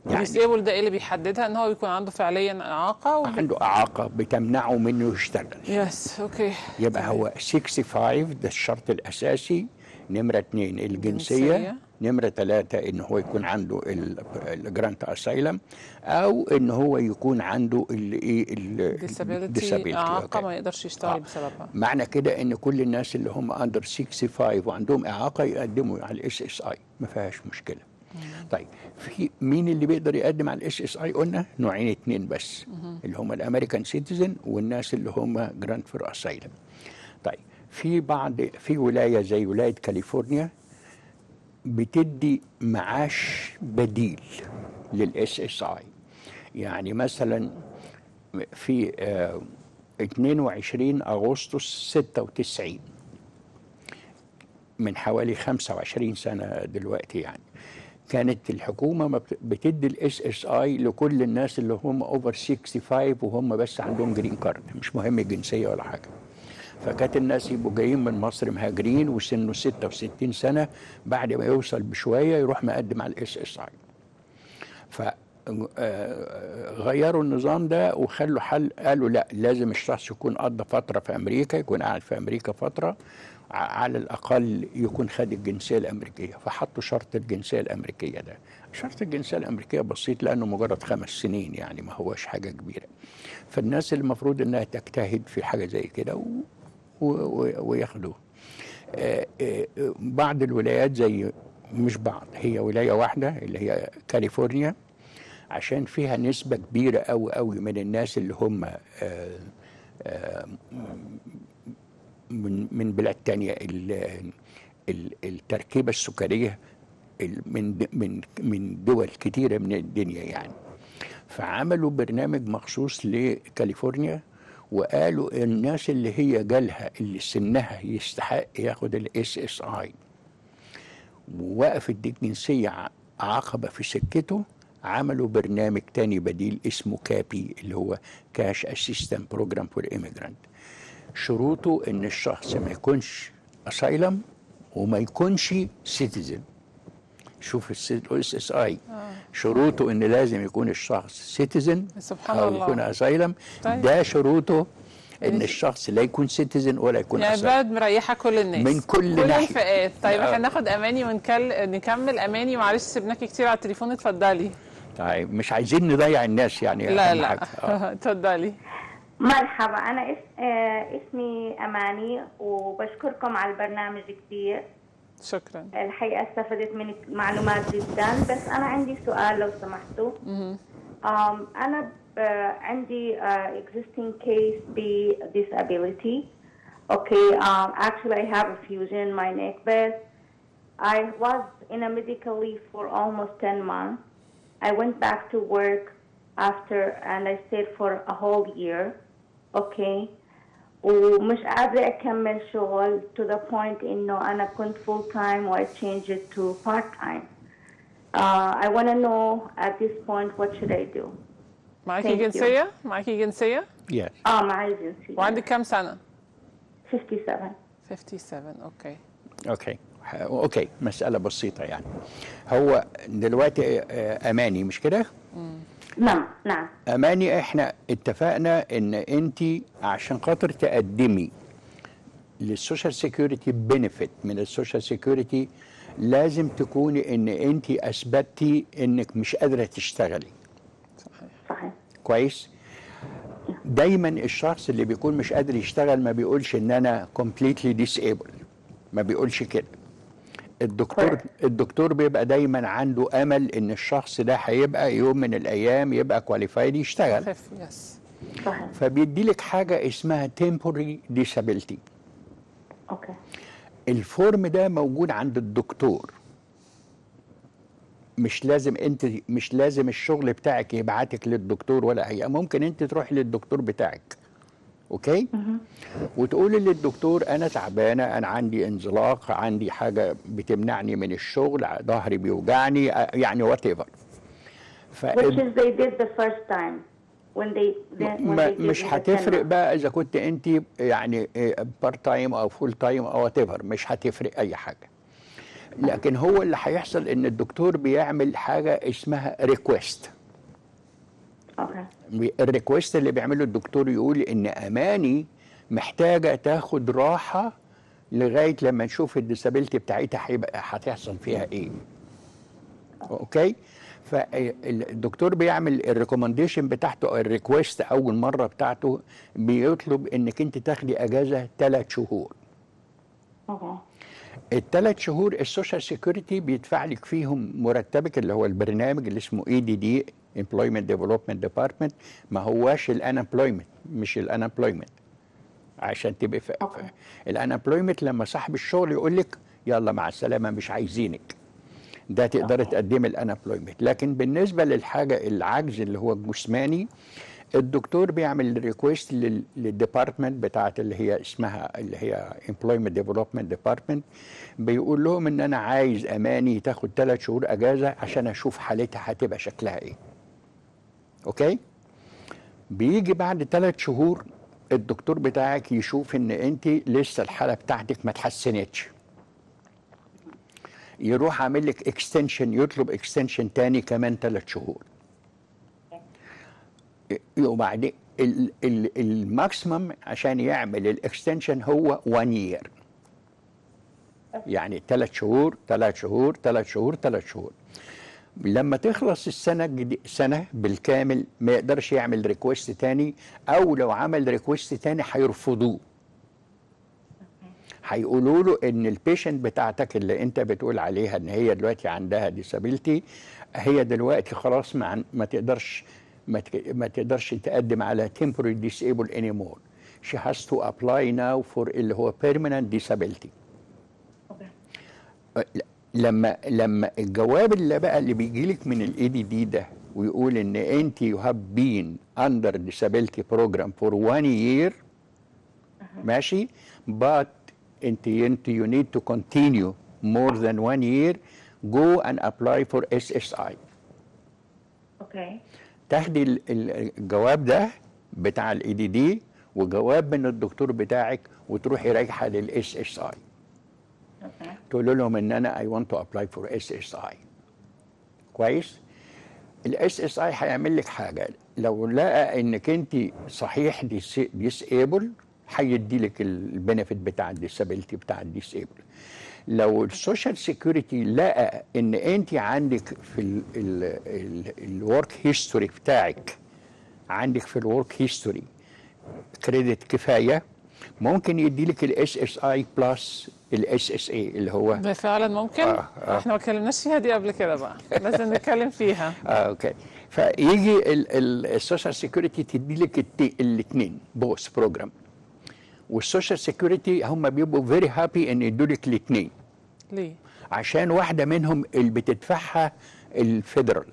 يعني ديسيبل ده ايه اللي بيحددها ان هو يكون عنده فعليا اعاقه و... عنده اعاقه بتمنعه منه يشتغل يس اوكي يبقى هو 65 ده الشرط الاساسي نمره اثنين الجنسيه الجنسية. نمره ثلاثه ان هو يكون عنده الجرانت اسايلم او ان هو يكون عنده الايه ديسابيلتي اعاقه ما يقدرش يشتغل آه. بسببها معنى كده ان كل الناس اللي هم اندر 65 وعندهم اعاقه يقدموا على الاس اس اي ما فيهاش مشكله طيب في مين اللي بيقدر يقدم على الاس اس اي قلنا نوعين اتنين بس اللي هم الامريكان سيتيزن والناس اللي هم جراند فور اسايلم طيب في بعض في ولايه زي ولايه كاليفورنيا بتدي معاش بديل للاس اس اي يعني مثلا في آه 22 اغسطس 96 من حوالي 25 سنه دلوقتي يعني كانت الحكومه ما بت- بتدي الاس اس اي لكل الناس اللي هم اوفر 65 وهم بس عندهم جرين كارد مش مهم الجنسيه ولا حاجه فكانت الناس يبقوا جايين من مصر مهاجرين وسنه 66 سنه بعد ما يوصل بشويه يروح مقدم على الاس اس اي ف آه، غيروا النظام ده وخلوا حل قالوا لا لازم الشخص يكون قضى فتره في امريكا يكون قاعد في امريكا فتره ع- على الاقل يكون خد الجنسيه الامريكيه فحطوا شرط الجنسيه الامريكيه ده شرط الجنسيه الامريكيه بسيط لانه مجرد خمس سنين يعني ما هوش حاجه كبيره فالناس اللي المفروض انها تجتهد في حاجه زي كده و... و... و... وياخدوه آه، آه، آه، بعض الولايات زي مش بعض هي ولايه واحده اللي هي كاليفورنيا عشان فيها نسبة كبيرة أوي أوي من الناس اللي هم آه، آه، من من بلاد تانية ال- ال- التركيبة السكرية ال- من د- من من دول كتيرة من الدنيا يعني فعملوا برنامج مخصوص لكاليفورنيا وقالوا الناس اللي هي جالها اللي سنها يستحق ياخد الاس اس اي ووقفت دي الجنسية ع- عقبة في سكته عملوا برنامج تاني بديل اسمه كابي اللي هو كاش اسيستنت بروجرام فور ايميجرانت شروطه ان الشخص ما يكونش اسايلم وما يكونش سيتيزن شوف الاس اس اي شروطه ان لازم يكون الشخص سيتيزن سبحان او الله. يكون اسايلم طيب. ده شروطه ان يعني- الشخص لا يكون سيتيزن ولا يكون يعني اسايلم البلد مريحه كل الناس من كل كل ناحية. الفئات طيب آه. احنا ناخد اماني ونكل... نكمل اماني معلش سيبناكي كتير على التليفون اتفضلي طيب مش عايزين نضيع الناس يعني لا أهم لا حاجة. آه. اتفضلي مرحبا أنا اس... آه اسمي أماني وبشكركم على البرنامج كثير شكرا الحقيقة استفدت من معلومات جدا بس أنا عندي سؤال لو سمحتوا um, أنا ب... عندي uh, existing case ب disability Okay, um, actually I have a fusion in my neck but I was in a medical leave for almost 10 months. I went back to work after and I stayed for a whole year. Okay. ومش قادرة أكمل شغل to the point إنه أنا كنت full time و I changed it to part time. Uh, I want to know at this point what should I do? معاكي Thank you. جنسيه معاكي جنسيه Yes. اه معي جنسية وعندك كام سنه 57 57 اوكي اوكي ح- اوكي مسألة بسيطة يعني هو دلوقتي آه، اماني مش كده؟ نعم نعم اماني احنا اتفقنا ان انت عشان خاطر تقدمي للسوشيال سيكيورتي بنفيت من السوشيال سيكيورتي لازم تكوني ان انت اثبتي انك مش قادره تشتغلي صحيح صحيح كويس دايما الشخص اللي بيكون مش قادر يشتغل ما بيقولش ان انا completely disabled ما بيقولش كده الدكتور Correct. الدكتور بيبقى دايما عنده امل ان الشخص ده هيبقى يوم من الايام يبقى كواليفايد يشتغل خف يس صحيح فبيدي لك حاجه اسمها temporary disability اوكي الفورم ده موجود عند الدكتور مش لازم انت مش لازم الشغل بتاعك يبعتك للدكتور ولا هي ممكن انت تروح للدكتور بتاعك اوكي وتقولي للدكتور انا تعبانه انا عندي انزلاق عندي حاجه بتمنعني من الشغل ظهري بيوجعني اه، يعني وات ايفر which is they did the first time when they then when ما they gave مش me the هتفرق 10 بقى اذا كنت انت يعني بارت تايم او فول تايم او وات ايفر مش هتفرق اي حاجه لكن هو اللي هيحصل ان الدكتور بيعمل حاجه اسمها ريكويست اوكي الريكويست اللي بيعمله الدكتور يقول ان اماني محتاجه تاخد راحه لغايه لما نشوف الديسابيلتي بتاعتها هيبقى هتحصل فيها ايه اوكي فالدكتور بيعمل الريكومنديشن بتاعته او الريكويست اول مره بتاعته بيطلب انك انت تاخدي اجازه ثلاث شهور اوكي الثلاث شهور السوشيال سيكوريتي بيدفع لك فيهم مرتبك اللي هو البرنامج اللي اسمه اي دي دي امبلويمنت ديفلوبمنت ديبارتمنت ما هواش الانامبلويمنت مش الانامبلويمنت عشان تبقى ف... أوكي. الانامبلويمنت لما صاحب الشغل يقول لك يلا مع السلامه مش عايزينك ده تقدر أوكي. تقدمي الانامبلويمنت لكن بالنسبه للحاجه العجز اللي هو الجسماني الدكتور بيعمل ريكويست للديبارتمنت بتاعت اللي هي اسمها اللي هي امبلويمنت ديفلوبمنت ديبارتمنت بيقول لهم ان انا عايز اماني تاخد ثلاث شهور اجازه عشان اشوف حالتها هتبقى شكلها ايه اوكي بيجي بعد ثلاث شهور الدكتور بتاعك يشوف ان انت لسه الحاله بتاعتك ما اتحسنتش يروح عامل لك اكستنشن يطلب اكستنشن تاني كمان ثلاث شهور وبعدين ال- ال- الماكسيمم عشان يعمل الاكستنشن هو 1 يير يعني ثلاث شهور ثلاث شهور ثلاث شهور ثلاث شهور لما تخلص السنه الجدي- سنه بالكامل ما يقدرش يعمل ريكويست تاني او لو عمل ريكويست تاني هيرفضوه هيقولوا له ان البيشنت بتاعتك اللي انت بتقول عليها ان هي دلوقتي عندها ديسابيلتي هي دلوقتي خلاص ما, عن- ما تقدرش ما, تك- ما تقدرش تقدم على temporary disable anymore she has to apply now for اللي هو permanent disability اوكي لما لما الجواب اللي بقى اللي بيجي لك من الاي دي دي ده ويقول ان انت يو هاف بين اندر disability program for one year ماشي but انت انت you need to continue more than one year go and apply for SSI اوكي تاخدي ال- ال- الجواب ده بتاع الاي دي دي وجواب من الدكتور بتاعك وتروحي رايحه للاس اس اي اوكي تقول لهم ان انا اي ونت تو ابلاي فور اس اس اي كويس الاس اس اي هيعمل لك حاجه لو لقى انك انت صحيح ديسيبل هيدي لك البنفيت بتاع الديسابيلتي بتاع الديسيبل لو السوشيال سيكوريتي لقى ان انت عندك في الورك هيستوري بتاعك عندك في الورك هيستوري كريدت كفايه ممكن يدي لك الاس اس اي بلس الاس اس اي اللي هو ده فعلا ممكن آه، آه. احنا ما اتكلمناش فيها دي قبل كده بقى لازم نتكلم فيها اه اوكي فيجي السوشيال سيكوريتي تدي لك الاثنين بوث بروجرام والسوشيال سيكوريتي هم بيبقوا فيري هابي ان يدوا لك الاثنين ليه عشان واحده منهم اللي بتدفعها الفيدرال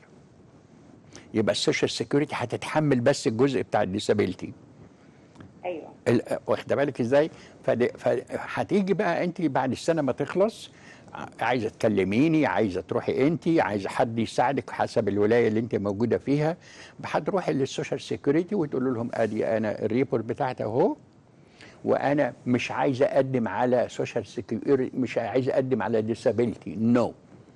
يبقى السوشيال سيكوريتي هتتحمل بس الجزء بتاع الديسابيلتي ايوه ال- واخده بالك ازاي فد- فهتيجي بقى انت بعد السنه ما تخلص ع- عايزه تكلميني عايزه تروحي انت عايزه حد يساعدك حسب الولايه اللي انت موجوده فيها هتروحي للسوشيال سيكوريتي وتقول لهم ادي انا الريبورت بتاعتي اهو وانا مش عايزه اقدم على سوشيال سيكوريتي مش عايزه اقدم على ديسابيلتي نو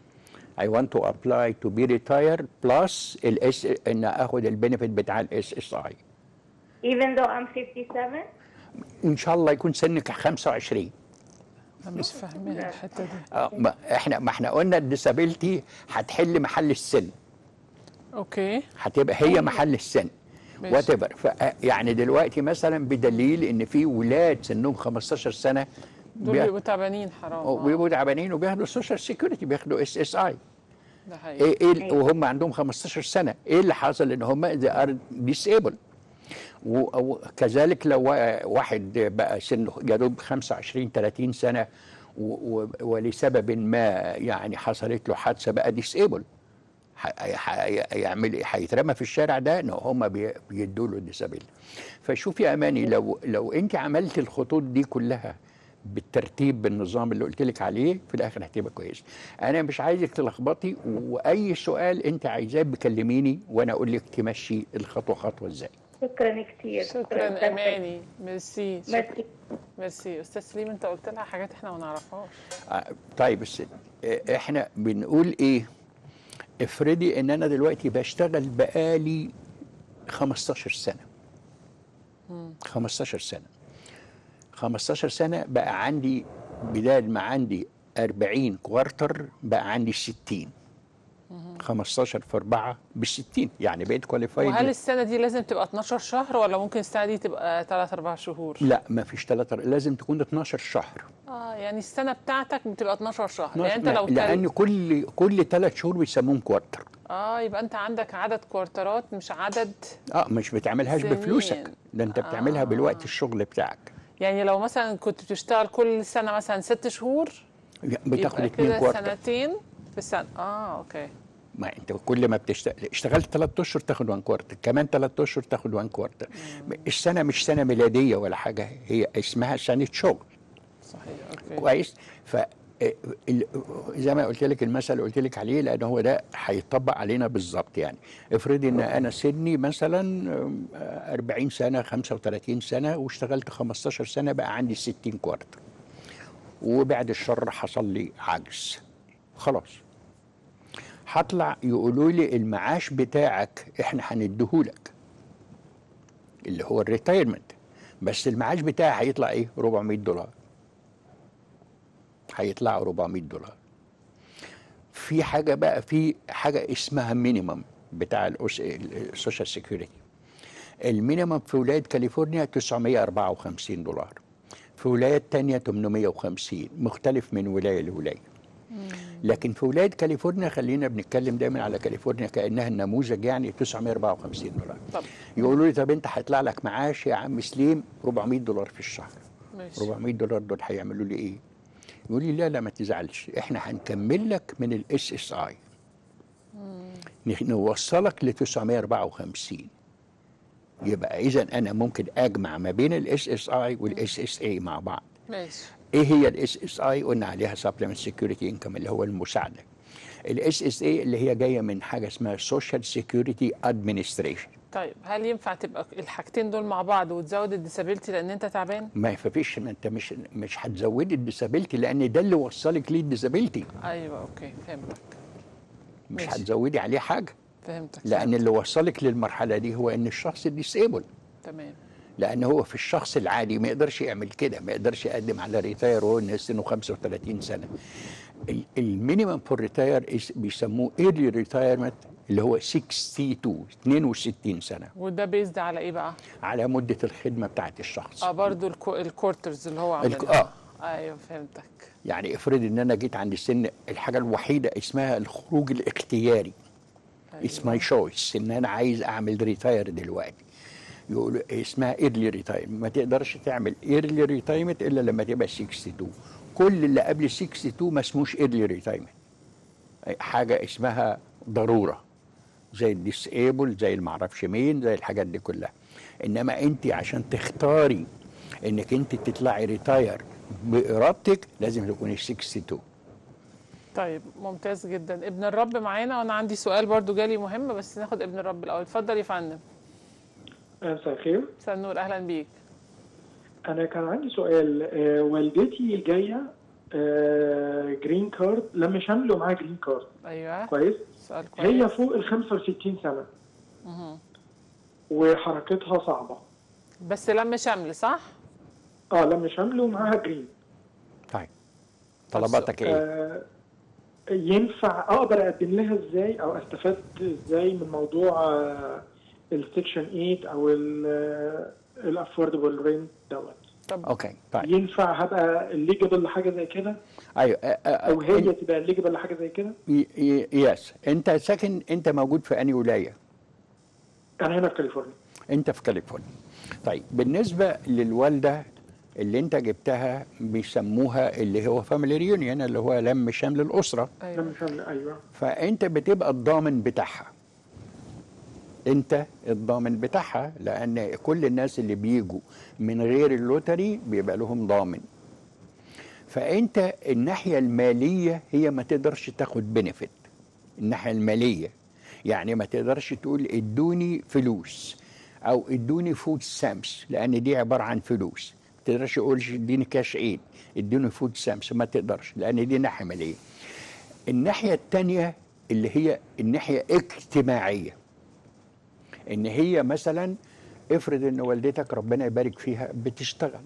I want to apply to be retired plus الاس ان اخد البنفيت بتاع الاس اس اي even though I'm 57 ان شاء الله يكون سنك 25 انا مش فاهمين الحته دي اه ما احنا ما احنا قلنا الديسابيلتي هتحل محل السن اوكي هتبقى هي محل السن ماشي. وات ايفر يعني دلوقتي مثلا بدليل ان في ولاد سنهم 15 سنه دول بياخ- بيبقوا تعبانين حرام آه، بيبقوا تعبانين وبياخدوا السوشيال سيكوريتي بياخدوا اس اس اي ده حقيقي ايه ايه ال- وهم عندهم 15 سنه ايه اللي حصل ان هم they are disabled و- وكذلك لو وا- واحد بقى سنه يا دوب 25 30 سنه و- و- ولسبب ما يعني حصلت له حادثه بقى ديسيبل هيعمل ايه؟ هيترمى في الشارع ده؟ ان هم بي- بيدوا له ديسابيل فشوفي يا اماني لو لو انت عملت الخطوط دي كلها بالترتيب بالنظام اللي قلت لك عليه في الاخر هتبقى كويس انا مش عايزك تلخبطي واي سؤال انت عايزاه بكلميني وانا اقول لك تمشي الخطوه خطوه ازاي شكرا كثير شكرا اماني ميرسي شكرا. ميرسي ميرسي استاذ سليم انت قلت لها حاجات احنا ما نعرفهاش آه، طيب بس آه، احنا بنقول ايه افرضي ان انا دلوقتي بشتغل بقالي 15 سنه 15 سنه 15 سنه بقى عندي بدال ما عندي 40 كوارتر بقى عندي 60 15 في 4 ب 60 يعني بقيت كواليفايد وهل السنه دي لازم تبقى 12 شهر ولا ممكن السنه دي تبقى 3 4 شهور لا ما فيش ثلاثة لازم تكون 12 شهر اه يعني السنه بتاعتك بتبقى 12 شهر يعني انت لو لان تل... كل كل ثلاث شهور بيسموهم كوارتر اه يبقى انت عندك عدد كوارترات مش عدد اه مش بتعملهاش سنين. بفلوسك ده انت بتعملها آه. بالوقت الشغل بتاعك يعني لو مثلا كنت بتشتغل كل سنه مثلا ست شهور بتاخد يبقى اتنين كده كوارتر سنتين في السنه اه اوكي ما انت كل ما بتشتغل اشتغلت ثلاث اشهر تاخد وان كوارتر كمان ثلاث اشهر تاخد وان كوارتر السنه مش سنه ميلاديه ولا حاجه هي اسمها سنه شغل صحيح اوكي كويس ف ال- زي ما قلت لك المثل اللي قلت لك عليه لان هو ده هيطبق علينا بالظبط يعني افرضي ان انا سني مثلا أم، 40 سنه 35 سنه واشتغلت 15 سنه بقى عندي 60 كوارتر وبعد الشر حصل لي عجز خلاص هطلع يقولوا لي المعاش بتاعك احنا هنديهولك اللي هو الريتايرمنت بس المعاش بتاعي هيطلع ايه 400 دولار هيطلعوا 400 دولار في حاجه بقى في حاجه اسمها مينيمم بتاع الأس- السوشيال سيكيورتي المينيمم في ولايه كاليفورنيا 954 دولار في ولايات تانية 850 مختلف من ولايه لولايه لكن في ولايه كاليفورنيا خلينا بنتكلم دايما على كاليفورنيا كانها النموذج يعني 954 دولار طب يقولوا لي طب انت هيطلع لك معاش يا عم سليم 400 دولار في الشهر ماشي 400 دولار دول هيعملوا لي ايه؟ يقول لي لا لا ما تزعلش احنا هنكمل لك من الاس اس اي نوصلك ل 954 يبقى اذا انا ممكن اجمع ما بين الاس اس اي والاس اس اي مع بعض ماشي ايه هي الاس اس اي قلنا عليها سبلمنت سيكيورتي انكم اللي هو المساعده الاس اس اي اللي هي جايه من حاجه اسمها سوشيال سيكيورتي ادمنستريشن طيب هل ينفع تبقى الحاجتين دول مع بعض وتزود الديسابيلتي لان انت تعبان ما فيش ما انت مش مش هتزودي الديسابيلتي لان ده اللي وصلك للديسابيلتي ايوه اوكي فهمتك مش ماشي. هتزودي عليه حاجه فهمتك لان فهمت. اللي وصلك للمرحله دي هو ان الشخص ديسيبل تمام لان هو في الشخص العادي ما يقدرش يعمل كده ما يقدرش يقدم على ريتاير وهو الناس سنه 35 سنه ال- المينيمم فور ريتاير بيسموه ايرلي ريتايرمنت اللي هو 62 62 سنه وده بيزد على ايه بقى؟ على مده الخدمه بتاعت الشخص اه برضو الكو... الكورترز اللي هو الك- عاملها اه ايوه فهمتك يعني افرض ان انا جيت عند السن الحاجه الوحيده اسمها الخروج الاختياري اتس ماي شويس ان انا عايز اعمل ريتاير دلوقتي يقول اسمها ايرلي ريتاير ما تقدرش تعمل ايرلي ريتايرمنت الا لما تبقى 62 كل اللي قبل 62 ما اسموش ايرلي ريتايرمنت حاجه اسمها ضروره زي الديسيبل زي المعرفش مين زي الحاجات دي كلها انما انت عشان تختاري انك انت تطلعي ريتاير بارادتك لازم تكوني 62 طيب ممتاز جدا ابن الرب معانا وانا عندي سؤال برضو جالي مهم بس ناخد ابن الرب الاول اتفضل يا فندم مساء الخير مساء النور اهلا بيك انا كان عندي سؤال آه، والدتي جايه آه، جرين كارد لما شامله معاها جرين كارد ايوه كويس سؤال هي كويس فوق ال 65 سنه مهم. وحركتها صعبه بس لم شمل صح؟ اه لما شامله معاها جرين طيب طلباتك ايه؟ آه، ينفع اقدر اقدم لها ازاي او استفاد ازاي من موضوع السكشن 8 او الافوردبل رينت دوت طب اوكي طيب ينفع هبقى الليجبل لحاجه زي كده ايوه آه، آه، او هي إن- تبقى الليجبل لحاجه زي كده ي- ي- يس انت ساكن انت موجود في انهي ولايه؟ انا هنا في كاليفورنيا انت في كاليفورنيا طيب بالنسبه للوالده اللي انت جبتها بيسموها اللي هو فاميلي ريونيون اللي هو لم شمل الاسره ايوه لما شامله ايوه فانت بتبقى الضامن بتاعها انت الضامن بتاعها لان كل الناس اللي بيجوا من غير اللوتري بيبقى لهم ضامن فانت الناحيه الماليه هي ما تقدرش تاخد بنفيت الناحيه الماليه يعني ما تقدرش تقول ادوني فلوس او ادوني فود سامس لان دي عباره عن فلوس ما تقدرش تقول اديني كاش ايد ادوني فود سامس ما تقدرش لان دي ناحيه ماليه الناحيه الثانيه اللي هي الناحيه اجتماعيه ان هي مثلا افرض ان والدتك ربنا يبارك فيها بتشتغل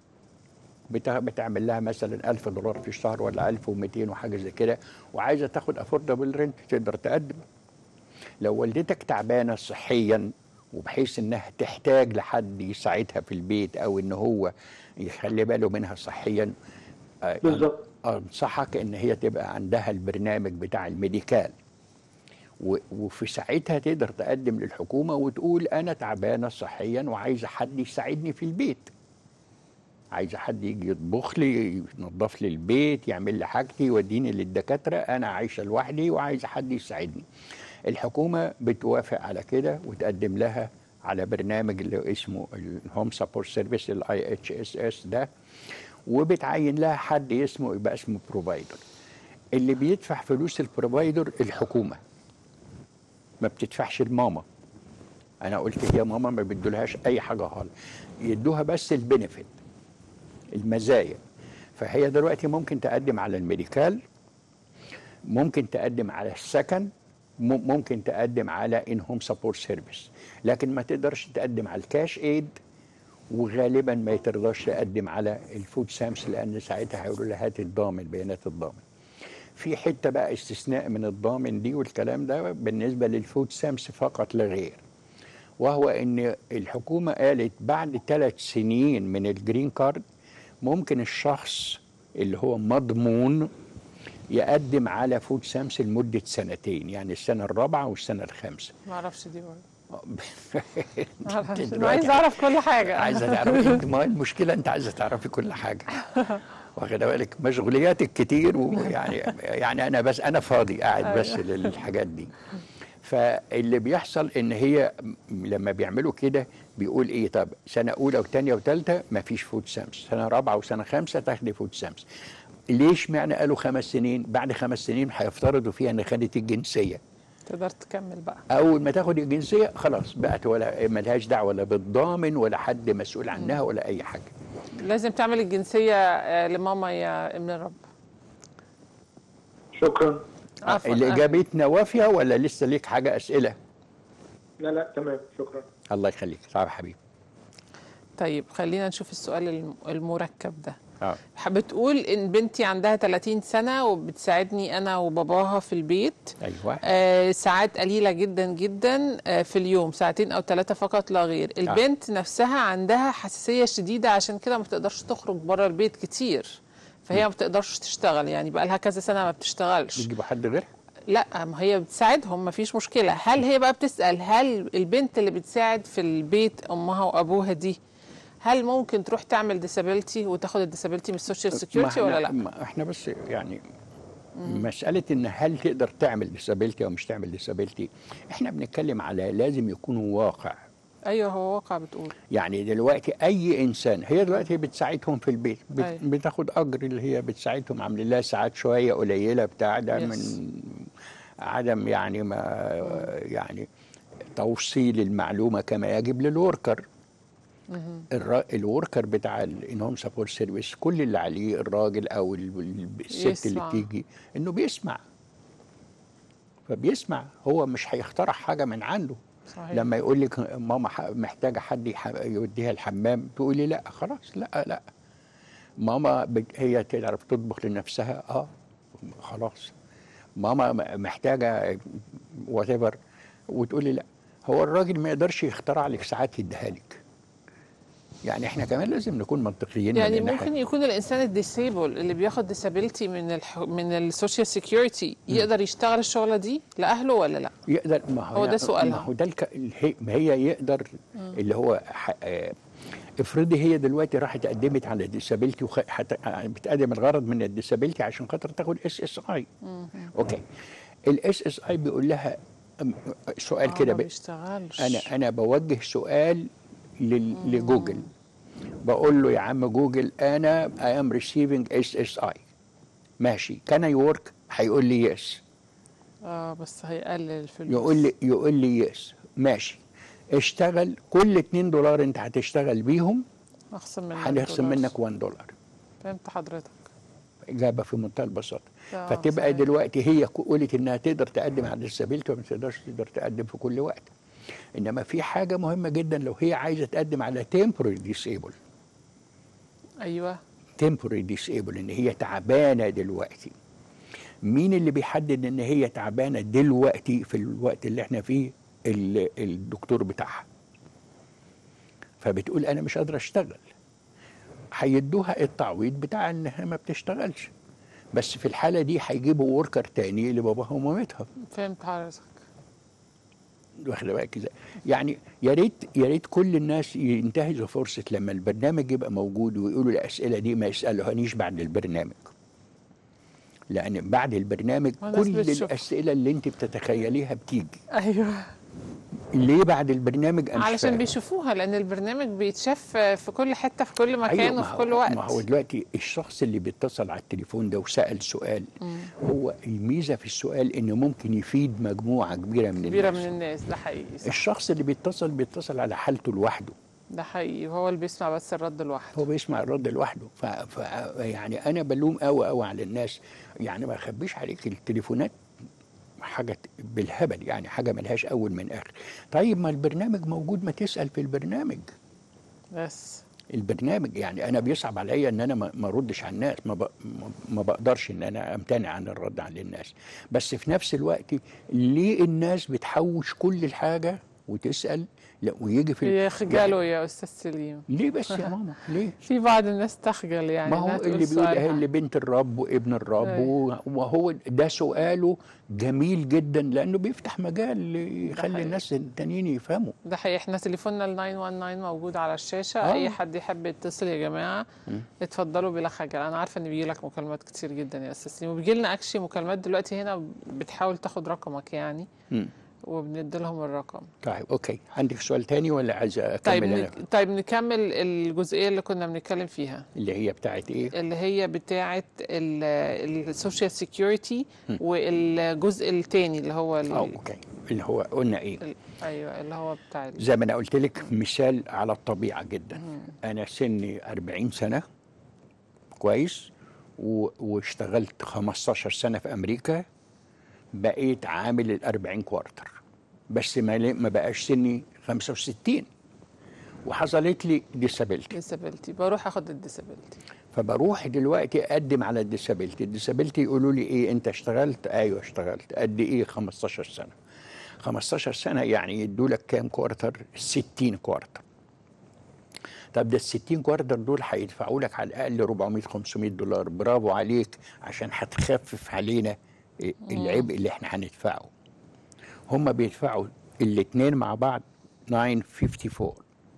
بتا- بتعمل لها مثلا 1000 دولار في الشهر ولا 1200 وحاجه زي كده وعايزه تاخد افوردبل رنت تقدر تقدم لو والدتك تعبانه صحيا وبحيث انها تحتاج لحد يساعدها في البيت او ان هو يخلي باله منها صحيا آه، بالظبط. انصحك ان هي تبقى عندها البرنامج بتاع الميديكال و- وفي ساعتها تقدر تقدم للحكومه وتقول انا تعبانه صحيا وعايزه حد يساعدني في البيت عايزه حد يجي يطبخ لي ينظف لي البيت يعمل لي حاجتي يوديني للدكاتره انا عايشه لوحدي وعايزه حد يساعدني الحكومه بتوافق على كده وتقدم لها على برنامج اللي اسمه الهوم سبورت سيرفيس الاي اتش اس اس ده وبتعين لها حد اسمه يبقى اسمه بروفايدر اللي بيدفع فلوس البروفايدر الحكومه ما بتدفعش الماما انا قلت هي ماما ما بيدولهاش اي حاجه خالص يدوها بس البنفيت المزايا فهي دلوقتي ممكن تقدم على الميديكال ممكن تقدم على السكن مم- ممكن تقدم على ان هوم سبورت سيرفيس لكن ما تقدرش تقدم على الكاش ايد وغالبا ما تقدرش تقدم على الفود سامس لان ساعتها هيقولوا لها هات الضامن بيانات الضامن في حته بقى استثناء من الضامن دي والكلام ده بالنسبه للفود سامس فقط لا غير وهو ان الحكومه قالت بعد ثلاث سنين من الجرين كارد ممكن الشخص اللي هو مضمون يقدم على فود سامس لمده سنتين يعني السنه الرابعه والسنه الخامسه ما اعرفش دي برضه أنت معرفش. دلوقتي انا عايز اعرف كل حاجه عايزه تعرفي انت ما هي المشكله انت عايزه تعرفي كل حاجه واخد بالك مشغولياتك كتير ويعني يعني انا بس انا فاضي قاعد بس للحاجات دي فاللي بيحصل ان هي م- لما بيعملوا كده بيقول ايه طب سنه اولى وثانيه وثالثه ما فيش فود سامس سنه رابعه وسنه خامسه تاخدي فود سامس ليش معنى قالوا خمس سنين بعد خمس سنين هيفترضوا فيها ان خدت الجنسيه تقدر تكمل بقى اول ما تاخد الجنسيه خلاص بقت ولا ملهاش دعوه لا بالضامن ولا حد مسؤول عنها ولا اي حاجه لازم تعمل الجنسيه آه، لماما يا ابن الرب شكرا عفوا اللي آه. اجابتنا وافيه ولا لسه ليك حاجه اسئله لا لا تمام شكرا الله يخليك طيب حبيبي طيب خلينا نشوف السؤال الم- المركب ده اه بتقول ان بنتي عندها 30 سنه وبتساعدني انا وباباها في البيت ايوه آه ساعات قليله جدا جدا آه في اليوم ساعتين او ثلاثه فقط لا غير البنت نفسها عندها حساسيه شديده عشان كده ما بتقدرش تخرج بره البيت كتير فهي ما بتقدرش تشتغل يعني بقى لها كذا سنه ما بتشتغلش بيجيبوا حد غيرها لا ما هي بتساعدهم ما فيش مشكله هل هي بقى بتسال هل البنت اللي بتساعد في البيت امها وابوها دي هل ممكن تروح تعمل ديسابيلتي وتاخد الديسابيلتي من السوشيال سيكيورتي ما ولا احنا- لا ما احنا بس يعني مسألة إن هل تقدر تعمل ديسابيلتي أو مش تعمل ديسابيلتي إحنا بنتكلم على لازم يكون واقع ايوه هو واقع بتقول يعني دلوقتي اي انسان هي دلوقتي بتساعدهم في البيت بت أيوة. بتاخد اجر اللي هي بتساعدهم عاملين لها ساعات شويه قليله بتاع ده Yes. من عدم يعني ما يعني توصيل المعلومه كما يجب للوركر الر- الوركر بتاع الانهوم سبورت سيرفيس كل اللي عليه الراجل او ال- ال- الست اللي يسمع. بتيجي انه بيسمع فبيسمع هو مش هيخترع حاجه من عنده صحيح لما يقول لك ماما ح- محتاجه حد يح- يوديها الحمام تقولي لا خلاص لا لا ماما بت- هي تعرف تطبخ لنفسها اه خلاص ماما م- محتاجه وات وتقولي لا هو الراجل ما يقدرش يخترع لك ساعات يديها لك يعني احنا كمان لازم نكون منطقيين من يعني الناحية. ممكن يكون الانسان الديسيبل اللي بياخد ديسابيلتي من الح... من السوشيال سيكيورتي يقدر يشتغل الشغله دي لاهله ولا لا يقدر ما هو هو ده سؤالها. ما هو ده الك... الهي- ما هي يقدر اللي هو ح... آه، افرضي هي دلوقتي راحت قدمت على ديسابيلتي وخ... حت... آه، بتقدم الغرض من الديسابيلتي عشان خاطر تاخد اس اس اي اوكي الاس اس اي بيقول لها أم- سؤال آه، كده ما ب... بيشتغلش انا انا بوجه سؤال لل... لجوجل بقول له يا عم جوجل انا اي ام ريسيفنج اس اس اي ماشي كان اي ورك هيقول لي يس اه بس هيقلل الفلوس يقول لي يقول لي يس ماشي اشتغل كل 2 دولار انت هتشتغل بيهم اخصم منك هنخصم دولار. منك 1 دولار فهمت حضرتك اجابه في منتهى البساطه آه، فتبقى صحيح. دلوقتي هي قولت انها تقدر تقدم على الديسابيلتي وما تقدرش تقدر تقدم في كل وقت انما في حاجه مهمه جدا لو هي عايزه تقدم على temporary disable ايوه temporary disable ان هي تعبانه دلوقتي مين اللي بيحدد ان هي تعبانه دلوقتي في الوقت اللي احنا فيه ال- الدكتور بتاعها فبتقول انا مش قادره اشتغل هيدوها التعويض بتاع انها ما بتشتغلش بس في الحاله دي هيجيبوا وركر تاني لباباها ومامتها فهمت حضرتك واخد بالك ازاي يعني يا ريت يا ريت كل الناس ينتهزوا فرصه لما البرنامج يبقى موجود ويقولوا الاسئله دي ما يسالوهانيش بعد البرنامج لان بعد البرنامج ما الناس كل بتشوف. الاسئله اللي انت بتتخيليها بتيجي ايوه ليه بعد البرنامج أنا مش علشان فاهم. بيشوفوها لان البرنامج بيتشاف في كل حته في كل مكان أيوة، ما وفي هو- كل وقت ما هو دلوقتي الشخص اللي بيتصل على التليفون ده وسال سؤال هو الميزه في السؤال انه ممكن يفيد مجموعه كبيره من كبيره الناس من الناس ده حقيقي صح. الشخص اللي بيتصل بيتصل على حالته لوحده ده حقيقي وهو اللي بيسمع بس الرد لوحده هو بيسمع الرد لوحده ف... ف... يعني انا بلوم قوي قوي على الناس يعني ما اخبيش عليك التليفونات حاجه بالهبل يعني حاجه ملهاش اول من اخر طيب ما البرنامج موجود ما تسال في البرنامج بس البرنامج يعني انا بيصعب عليا ان انا ما ما اردش على الناس ما, ب... ما- ما بقدرش ان انا امتنع عن الرد على الناس بس في نفس الوقت ليه الناس بتحوش كل الحاجه وتسال لا ويجي في يخجلوا يا استاذ سليم ليه بس يا ماما ليه في بعض الناس تخجل يعني ما هو إنها تقول اللي بيقول سؤالها. اهي اللي بنت الرب وابن الرب أيوة. و- وهو ده سؤاله جميل جدا لانه بيفتح مجال يخلي حقيقي. الناس التانيين يفهموا ده حقيقي احنا تليفوننا ال 919 موجود على الشاشه آه. اي حد يحب يتصل يا جماعه اتفضلوا بلا خجل انا عارفه ان بيجي لك مكالمات كتير جدا يا استاذ سليم وبيجي لنا اكشلي مكالمات دلوقتي هنا بتحاول تاخد رقمك يعني مم. وبندي لهم الرقم طيب اوكي عندك سؤال تاني ولا عايز اكمل طيب انا نك... طيب نكمل الجزئيه اللي كنا بنتكلم فيها اللي هي بتاعت ايه اللي هي بتاعه السوشيال سيكيورتي والجزء الثاني اللي هو ال... اه اوكي اللي هو قلنا ايه ال... ايوه اللي هو بتاع ال... زي ما انا قلت لك مثال على الطبيعه جدا انا سني 40 سنه كويس و... واشتغلت 15 سنه في امريكا بقيت عامل ال 40 كوارتر بس ما ل- ما بقاش سني 65 وحصلت لي ديسابيلتي ديسابيلتي بروح اخد الديسابيلتي فبروح دلوقتي اقدم على الديسابيلتي الديسابيلتي يقولوا لي ايه انت اشتغلت ايوه اشتغلت قد ايه 15 سنه 15 سنه يعني يدوا لك كام كوارتر 60 كوارتر طب ده ال 60 كوارتر دول هيدفعوا لك على الاقل 400 500 دولار برافو عليك عشان هتخفف علينا العبء اللي احنا هندفعه هم بيدفعوا الاثنين مع بعض 954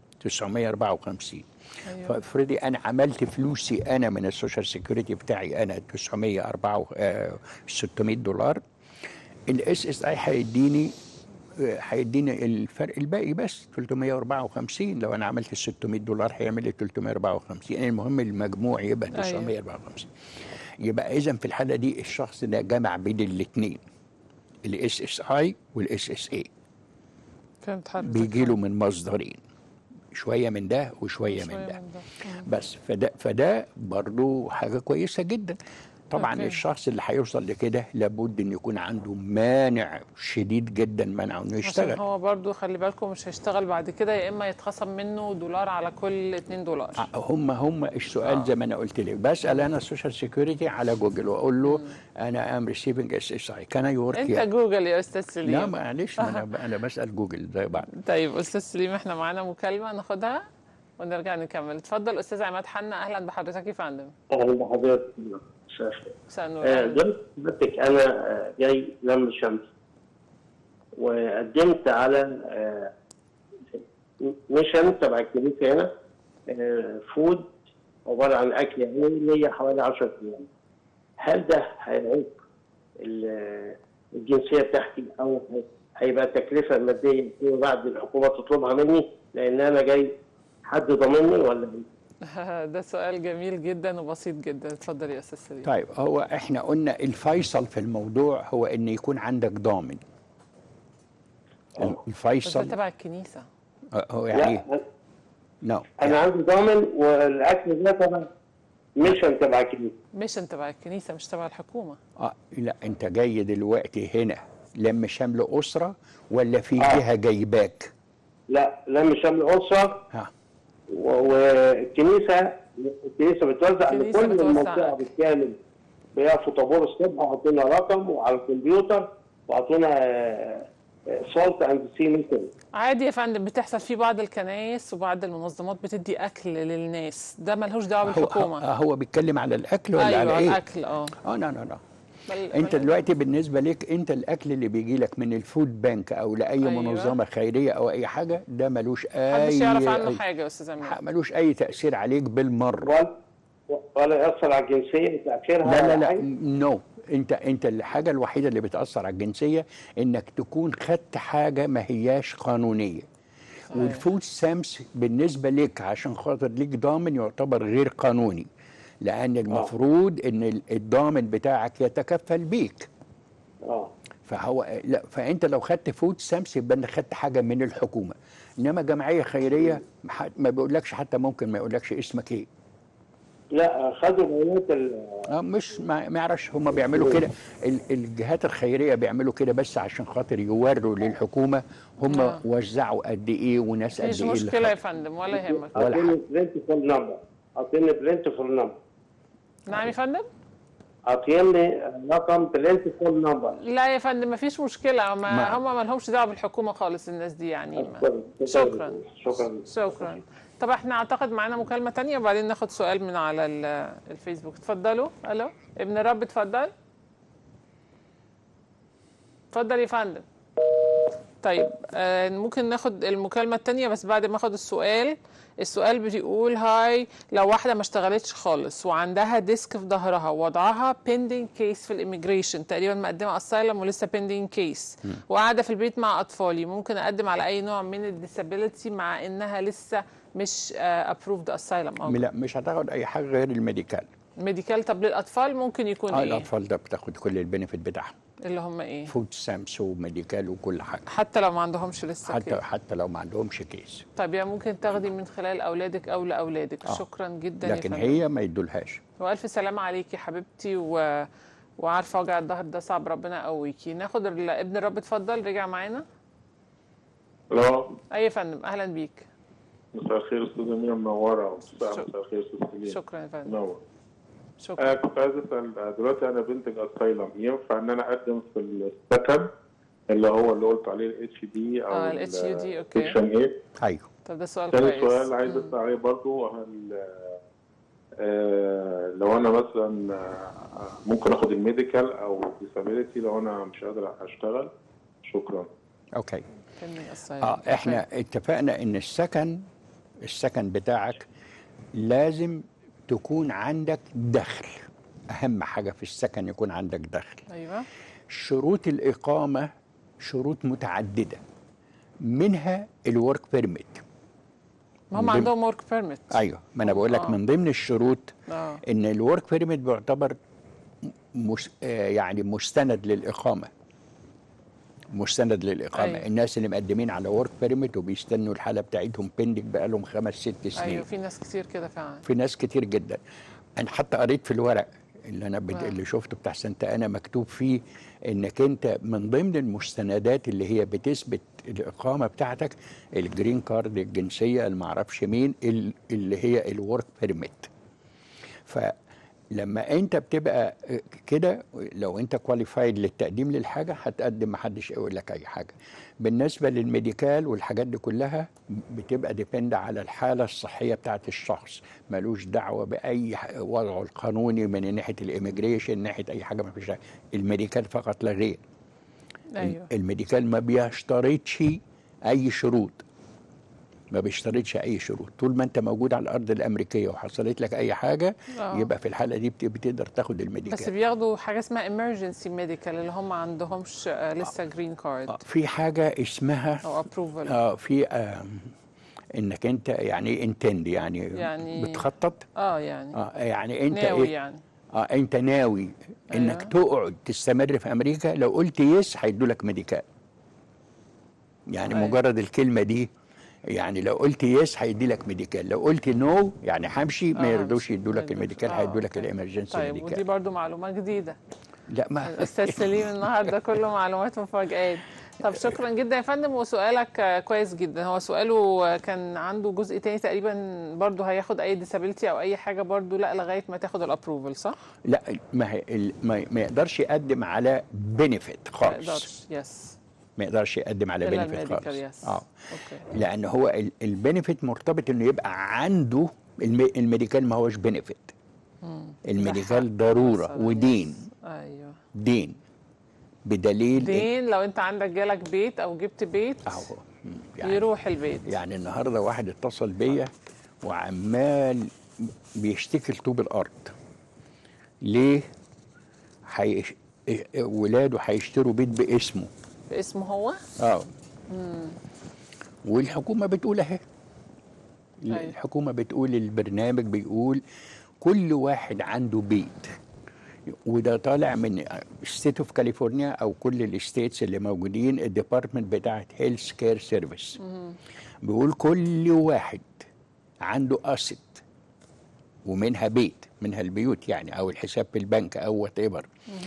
954 أيوة. فافرضي انا عملت فلوسي انا من السوشيال سيكوريتي بتاعي انا 904 آه، 600 دولار الاس اس اي هيديني آه، هيديني الفرق الباقي بس 354 لو انا عملت 600 دولار هيعمل لي 354 المهم المجموع يبقى أيوة. 954 يبقى اذا في الحاله دي الشخص ده جمع بين الاثنين الاس اس اي والاس اس اي فهمت حضرتك بيجي له من مصدرين شويه من ده وشويه من شوية ده من ده. مم. بس فده فده برضه حاجه كويسه جدا طبعا أوكي. أوكي. الشخص اللي هيوصل لكده لابد ان يكون عنده مانع شديد جدا منعه انه عشان يشتغل هو برضو خلي بالكم مش هيشتغل بعد كده يا اما يتخصم منه دولار على كل 2 دولار هم هم السؤال زي ما انا قلت لك بسال انا السوشيال سيكوريتي على جوجل واقول له انا ام ريسيفنج اس اس اي كان اي ورك انت جوجل يا استاذ سليم لا معلش ما انا انا بسال جوجل زي بعض طيب استاذ سليم احنا معانا مكالمه ناخدها ونرجع نكمل اتفضل استاذ عماد حنا اهلا بحضرتك يا فندم اهلا بحضرتك شاشه مساء النور آه، أهلاً. زي حضرتك انا آه، جاي لم شمس وقدمت على آه، ميشن تبع الكنيسه هنا آه، فود عباره عن اكل يعني ليا حوالي 10 ايام هل ده هيعوق ال- الجنسيه بتاعتي او هيبقى تكلفه ماديه فيما بعد الحكومه تطلبها مني لان انا جاي حد ضامني ولا إيه؟ ده سؤال جميل جدا وبسيط جدا اتفضل يا استاذ سليم طيب هو احنا قلنا الفيصل في الموضوع هو ان يكون عندك ضامن آه. بس ده الفيصل تبع الكنيسه آه، هو يعني لا نو انا عندي ضامن والاكل ده طبعا مش تبع كنيسه مش تبع الكنيسه مش تبع الحكومه اه لا انت جاي دلوقتي هنا لم شمل اسره ولا في آه. جهه جايباك لا لم شمل اسره ها و- والكنيسه الكنيسه بتوزع الكنيسة لكل بتوزع المنطقه أكل. بالكامل بيقفوا طابور الصبح وحطوا رقم وعلى الكمبيوتر وعطونا سولت اند سي ميتنج عادي يا فندم بتحصل في بعض الكنائس وبعض المنظمات بتدي اكل للناس ده ملهوش دعوه هو بالحكومه هو, هو بيتكلم على الاكل ولا ايوه على ايه؟ الاكل اه اه لا لا لا بل- انت بل- دلوقتي بالنسبه لك انت الاكل اللي بيجي لك من الفود بانك او لاي أيوة. منظمه خيريه او اي حاجه ده ملوش اي محدش يعرف عنه أي- حاجه يا استاذ امين ملوش اي تاثير عليك بالمره ولا ولا ياثر على الجنسيه وتاخيرها لا لا ولا لا حاجة. نو انت انت الحاجه الوحيده اللي بتاثر على الجنسيه انك تكون خدت حاجه ما هياش قانونيه والفود سامس بالنسبه لك عشان خاطر ليك ضامن يعتبر غير قانوني لان المفروض ان ال- الضامن بتاعك يتكفل بيك اه فهو لا فانت لو خدت فود سامس يبقى انت خدت حاجه من الحكومه انما جمعيه خيريه ما- ما بيقولكش حتى ممكن ما يقولكش اسمك ايه لا خدوا بيانات ال- اه مش ما ما يعرفش هم بيعملوا كده ال- الجهات الخيريه بيعملوا كده بس عشان خاطر يوروا للحكومه هم آه. وزعوا قد ايه وناس قد مفيش ايه اللي مشكله يا خدوا. فندم ولا يهمك ولا عاطيني حاجة. برنت فول نمبر عاطيني برنت فول نمبر نعم يا فندم عاطيني رقم برنت فول نمبر لا يا فندم مفيش مشكله ما ما- هم ما لهمش دعوه بالحكومه خالص الناس دي يعني ما. شكرا شكرا شكرا شكرا طب احنا اعتقد معانا مكالمه تانية وبعدين ناخد سؤال من على ال- الفيسبوك اتفضلوا الو ابن رب اتفضل اتفضل يا فندم طيب آه ممكن ناخد المكالمة التانية بس بعد ما اخد السؤال السؤال بيقول هاي لو واحدة ما اشتغلتش خالص وعندها ديسك في ظهرها وضعها pending كيس في الاميجريشن تقريبا مقدمة اسايلم ولسه pending كيس وقاعدة في البيت مع اطفالي ممكن اقدم على اي نوع من الديسابيلتي مع انها لسه مش ابروفد اسايلم او لا مش هتاخد اي حاجه غير الميديكال ميديكال طب للاطفال ممكن يكون اه ايه الاطفال ده بتاخد كل البنفيت بتاعهم اللي هم ايه فود سامس وميديكال وكل حاجه حتى لو ما عندهمش لسه حتى كده. حتى لو ما عندهمش كيس طيب يا ممكن تاخدي من خلال اولادك او لاولادك آه. شكرا جدا يا لكن فندم. هي ما يدولهاش والف سلامه عليكي يا حبيبتي و... وعارفه وجع الظهر ده صعب ربنا يقويكي ناخد ال- ابن الرب اتفضل رجع معانا الو اي يا فندم اهلا بيك مساء الخير استاذ امير منوره مساء شك- مساء الخير استاذ سليم شكرا يا فندم منور شكرا آه كنت عايز اسال آه، دلوقتي انا بنتج اسايلم ينفع ان انا اقدم في السكن اللي هو اللي قلت عليه الاتش دي او آه، ال HUD، أوكي. سكشن 8 ايوه طب ده سؤال ثاني كويس سؤال عايز مم. اسال عليه برضو هل آه لو انا مثلا آه، ممكن اخد الميديكال او ديسابيلتي لو انا مش قادر اشتغل شكرا اوكي pending asylum. اه احنا اتفقنا ان السكن السكن بتاعك لازم تكون عندك دخل اهم حاجه في السكن يكون عندك دخل ايوه شروط الاقامه شروط متعدده منها الورك بيرميت ما هم من ضمن- عندهم ورك بيرميت ايوه ما انا بقول لك آه. من ضمن الشروط اه ان الورك بيرميت بيعتبر مش آه يعني مستند للاقامه مستند للاقامه أيوة. أيوة. الناس اللي مقدمين على ورك بيرميت وبيستنوا الحاله بتاعتهم بيندنج بقالهم خمس ست سنين ايوه في ناس كتير كده فعلا في ناس كتير جدا انا حتى قريت في الورق اللي انا بد... آه. اللي شفته بتاع سنت انا مكتوب فيه انك انت من ضمن المستندات اللي هي بتثبت الاقامه بتاعتك الجرين كارد الجنسيه اللي معرفش مين ال- اللي هي الورك بيرميت فلما انت بتبقى كده لو انت كواليفايد للتقديم للحاجه هتقدم محدش يقول لك اي حاجه بالنسبه للميديكال والحاجات دي كلها بتبقى ديبند على الحاله الصحيه بتاعت الشخص ملوش دعوه باي ح- وضعه القانوني من ناحيه الاميجريشن ناحيه اي حاجه ما فيش الميديكال فقط لا غير ايوه الميديكال ما بيشترطش اي شروط ما بيشترطش اي شروط طول ما انت موجود على الارض الامريكيه وحصلت لك اي حاجه آه. يبقى في الحاله دي بت- بتقدر تاخد بس الميديكال بياخدوا حاجه اسمها emergency medical اللي هم ما عندهمش آه، لسه جرين كارد آه، في حاجه اسمها او approval اه في آه انك انت يعني انتند يعني, يعني- بتخطط اه يعني اه يعني انت ناوي إيه؟ يعني اه انت ناوي انك تقعد تستمر في امريكا لو قلت يس هيدوا لك ميديكال يعني أيوة. مجرد الكلمه دي يعني لو قلت يس هيدي لك ميديكال لو قلت نو يعني همشي ما آه، يرضوش همشي. يدوا لك ما الميديكال يدوش. آه، هيدوا لك أوكي. الامرجنسي طيب ودي ميديكال برضو معلومه جديده لا ما الاستاذ سليم النهارده كله معلومات مفاجآت طب شكرا جدا يا فندم وسؤالك آه، كويس جدا هو سؤاله آه، كان عنده جزء تاني تقريبا برضو هياخد اي ديسابيلتي او اي حاجه برضو لا لغايه ما تاخد الابروفل صح؟ لا ما هي ال- ما, ما يقدرش يقدم على بنفيت ما خالص يقدرش يس ما يقدرش يقدم على الا بنفيت الميديكال خالص يس اه اوكي لان هو ال- البنفيت مرتبط انه يبقى عنده الم- الميديكال ما هوش بنفيت الميديكال ضروره مثلاً، ودين يس. ايوه دين بدليل دين لو انت عندك جالك بيت او جبت بيت اهو يعني يروح البيت يعني النهارده واحد اتصل بيا وعمال بيشتكي لطوب الارض ليه حيش... ولاده هيشتروا بيت باسمه باسمه هو اه والحكومه بتقول اهي أيوة. الحكومه بتقول البرنامج بيقول كل واحد عنده بيت وده طالع من ستيت اوف كاليفورنيا او كل الستيتس اللي موجودين الديبارتمنت بتاعت هيلث كير سيرفيس بيقول كل واحد عنده اسيت ومنها بيت منها البيوت يعني او الحساب في البنك او وات ايفر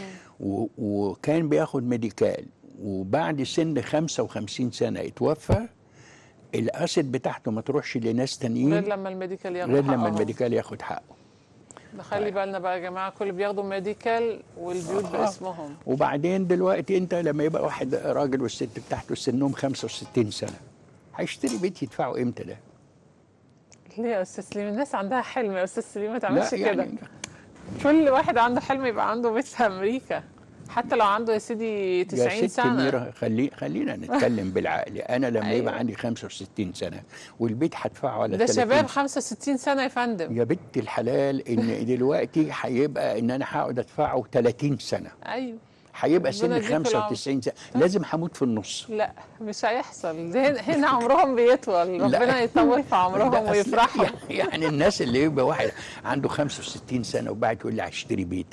وكان بياخد ميديكال وبعد سن 55 سنه اتوفى الاسيت بتاعته ما تروحش لناس غير تانيين لما الميديكال ياخد غير لما حقهم. الميديكال ياخد حقه نخلي بالنا بقى يا جماعه كل بياخدوا ميديكال والبيوت آه. باسمهم وبعدين دلوقتي انت لما يبقى واحد راجل والست بتاعته سنهم 65 سنه هيشتري بيت يدفعه امتى ده؟ ليه يا استاذ سليم الناس عندها حلم يا استاذ سليم ما تعملش لا كده يعني كل واحد عنده حلم يبقى عنده بيت في امريكا حتى لو عنده يا سيدي يا 90 ست سنه ميرا خلي خلينا نتكلم بالعقل انا لما أيوة. يبقى عندي 65 سنه والبيت هدفعه على ده 30 شباب 65 سنه يا فندم يا بنت الحلال ان دلوقتي هيبقى ان انا هقعد ادفعه 30 سنه ايوه هيبقى ربنا سن يديكوا 95 سنه لازم هموت في النص لا مش هيحصل ده هنا- هنا عمرهم بيطول لا. ربنا يطول في عمرهم لا، أصل ويفرحوا يعني الناس اللي يبقى واحد عنده 65 سنه وبعد يقول لي هشتري بيت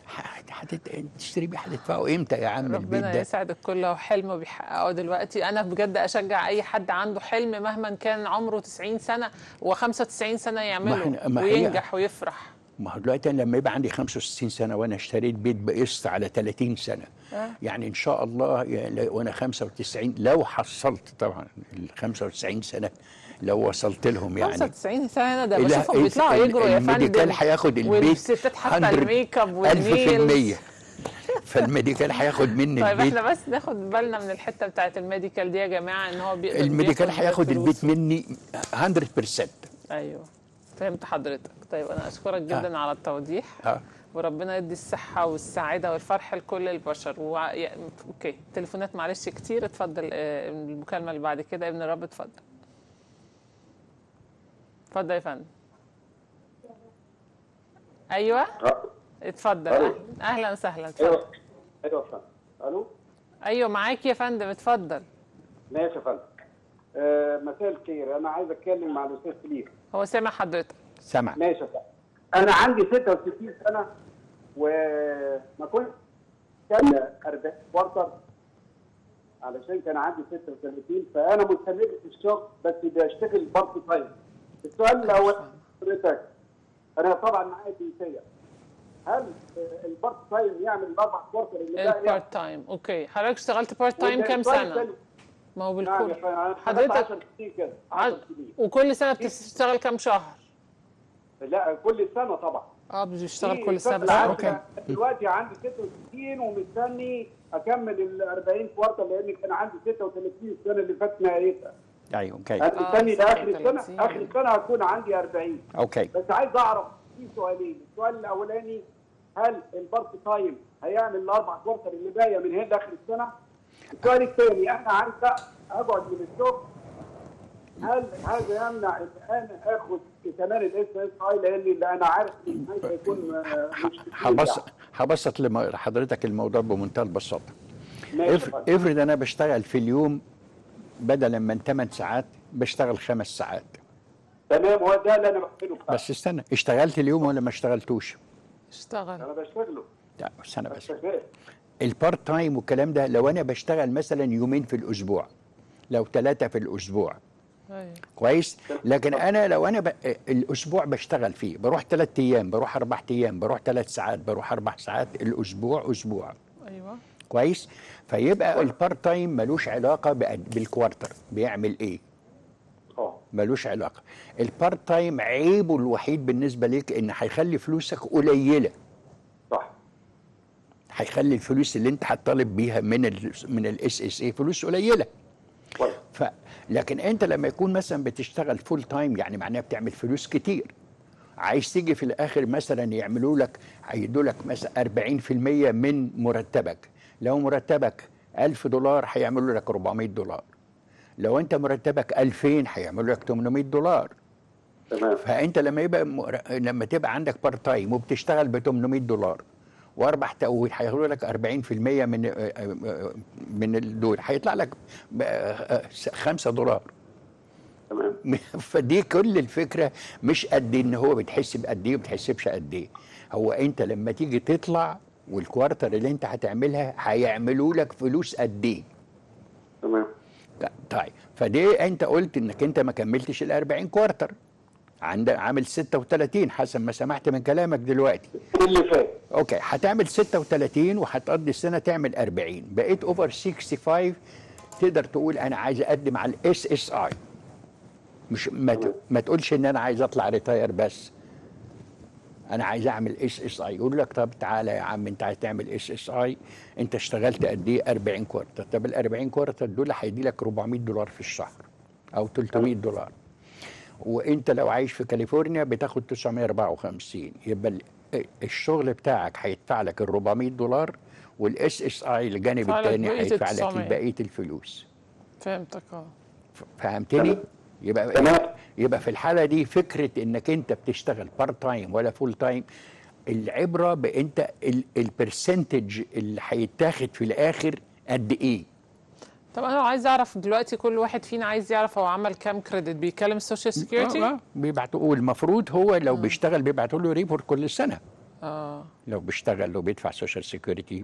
هتشتري بيه هتدفعه امتى يا عم البيت ربنا ده؟ يسعد الكل لو حلم بيحققه دلوقتي انا بجد اشجع اي حد عنده حلم مهما كان عمره 90 سنه و95 سنه يعمله إحنا- ما هي- وينجح ويفرح ما هو دلوقتي أنا لما يبقى عندي 65 سنه وانا اشتريت بيت بقسط على 30 سنه آه. يعني ان شاء الله يعني وانا 95 لو حصلت طبعا ال 95 سنه لو وصلت لهم يعني 95 سنه ده لا، بشوفهم بيطلعوا ال- يجروا يا الميديكال فندم هياخد البيت والستات حاطه 100 الميك اب ألف في المية والنيلز فالميديكال هياخد مني طيب البيت احنا بس ناخد بالنا من الحته بتاعت الميديكال دي يا جماعه ان هو بيقدر الميديكال بياخد هياخد البيت فلوسه. مني 100% ايوه فهمت حضرتك طيب انا اشكرك جدا على التوضيح اه وربنا يدي الصحة والسعادة والفرح لكل البشر وع... يا- اوكي تليفونات معلش كتير اتفضل آه، المكالمة اللي بعد كده ابن الرب اتفضل اتفضل يا فندم ايوه اتفضل ألو. أهلا- اهلا وسهلا اتفضل ايوه ايوه يا فندم الو ايوه معاك يا فندم اتفضل ماشي يا فندم آه مساء الخير انا عايز اتكلم مع الاستاذ فليك هو سامع حضرتك سمع ماشي يا فندم انا عندي 66 سنه وما كنت كان 40 كوارتر علشان كان عندي 36 فانا مستمر في الشغل بس بشتغل بارت تايم السؤال الاول حضرتك انا طبعا معايا جنسيه هل آه، البارت تايم يعمل الاربع كوارتر اللي باقي البارت تايم اوكي حضرتك اشتغلت بارت تايم كام والسؤال سنة الثاني- ما هو نعم يا بالكل فندم أنا حضرتك- حضرتك 10 سنين كده 10 عد- سنين وكل سنة بتشتغل كام شهر لا كل سنه طبعا اه بيشتغل في كل سنة فترة بس عارفة اوكي دلوقتي عندي 66 ومستني اكمل ال 40 كوارتر لان كان عندي 36 السنه اللي فاتت نهايتها ايوه اوكي انا مستني لاخر السنه 36. اخر السنه هكون عندي 40 اوكي بس عايز اعرف في سؤالين السؤال الاولاني هل البارت تايم هيعمل الاربع كوارتر اللي باقيه من هنا لاخر السنه؟ السؤال الثاني انا عايز اقعد من الشغل هل هذا يمنع ان انا اخد كمان الاس اس اي لان اللي انا عارف ان هذا هيكون آه، مش كتير هبسط هبسط لحضرتك الموضوع بمنتهى البساطه ماشي يا افرض فندم. افرض انا بشتغل في اليوم بدلا من 8 ساعات بشتغل خمس ساعات تمام هو ده اللي انا بعمله بقى. بس استنى اشتغلت اليوم ولا ما اشتغلتوش اشتغل انا بشتغله لا استنى بس شغال البارت تايم والكلام ده لو انا بشتغل مثلا يومين في الاسبوع لو ثلاثه في الاسبوع ايوه كويس لكن انا لو انا ب... الاسبوع بشتغل فيه بروح ثلاث ايام بروح اربع ايام بروح ثلاث ساعات بروح اربع ساعات الاسبوع اسبوع ايوه كويس فيبقى البارت تايم ملوش علاقه بقد- بالكوارتر بيعمل ايه اه ملوش علاقه البارت تايم عيبه الوحيد بالنسبه ليك ان هيخلي فلوسك قليله صح هيخلي الفلوس اللي انت هتطالب بيها من ال من الاس اس اي فلوس قليله كويس ف لكن انت لما يكون مثلا بتشتغل فول تايم يعني معناها بتعمل فلوس كتير عايز تيجي في الاخر مثلا يعملوا لك هيدوا لك مثلا 40% من مرتبك لو مرتبك 1000 دولار هيعملوا لك 400 دولار لو انت مرتبك 2000 هيعملوا لك 800 دولار تمام فانت لما يبقى مر... لما تبقى عندك بارت تايم وبتشتغل ب 800 دولار واربع تقويت هياخدوا لك 40% من من دول هيطلع لك 5 دولار تمام فدي كل الفكره مش قد ان هو بتحس بقد ايه وبتحسبش قد ايه هو انت لما تيجي تطلع والكوارتر اللي انت هتعملها هيعملوا لك فلوس قد ايه تمام طيب فدي انت قلت انك انت ما كملتش ال 40 كوارتر عندك عامل 36 حسب ما سمعت من كلامك دلوقتي اللي فات اوكي هتعمل 36 وهتقضي السنه تعمل 40 بقيت اوفر 65 تقدر تقول انا عايز اقدم على الاس اس اي مش ما, ت- ما تقولش ان انا عايز اطلع ريتاير بس انا عايز اعمل اس اس اي يقول لك طب تعالى يا عم انت عايز تعمل اس اس اي انت اشتغلت قد ايه 40 كوارتر طب ال 40 كوارتر دول هيدي لك 400 دولار في الشهر او 300 دولار وانت لو عايش في كاليفورنيا بتاخد 954 يبقى ال- الشغل بتاعك هيدفع لك ال 400 دولار والاس اس اي الجانب يدفع لك الثاني بقية هيدفع لك 900. بقيه الفلوس فهمتك اه ف- فهمتني؟ تمام. يبقى تمام. يبقى في الحاله دي فكره انك انت بتشتغل بارت تايم ولا فول تايم العبره بانت البرسنتج اللي هيتاخد في الاخر قد ايه؟ طب انا لو عايز اعرف دلوقتي كل واحد فينا عايز يعرف هو عمل كام كريدت بيتكلم السوشيال آه، سكيورتي آه، بيبعتوا المفروض هو لو بيشتغل بيبعتوا له ريبورت كل سنه اه لو بيشتغل لو بيدفع سوشيال سيكوريتي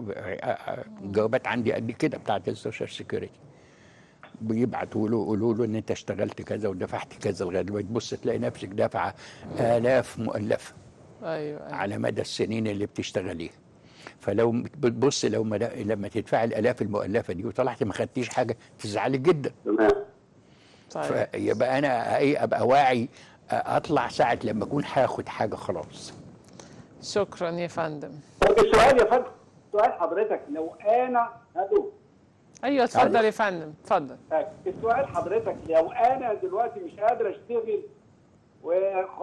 جوابات عندي قد كده بتاعت السوشيال سيكوريتي بيبعتوا له يقولوا له ان انت اشتغلت كذا ودفعت كذا لغايه دلوقتي تبص تلاقي نفسك دافعه الاف مؤلفه ايوه ايوه على مدى السنين اللي بتشتغليها فلو بتبص لو مدا- لما تدفع الالاف المؤلفه دي وطلعت ما خدتيش حاجه تزعلي جدا تمام طيب فيبقى انا ايه ابقى واعي اطلع ساعه لما اكون هاخد حاجه خلاص شكرا يا فندم طب السؤال يا فندم سؤال حضرتك لو انا الو ايوه اتفضل يا فندم اتفضل السؤال حضرتك لو انا دلوقتي مش قادر اشتغل و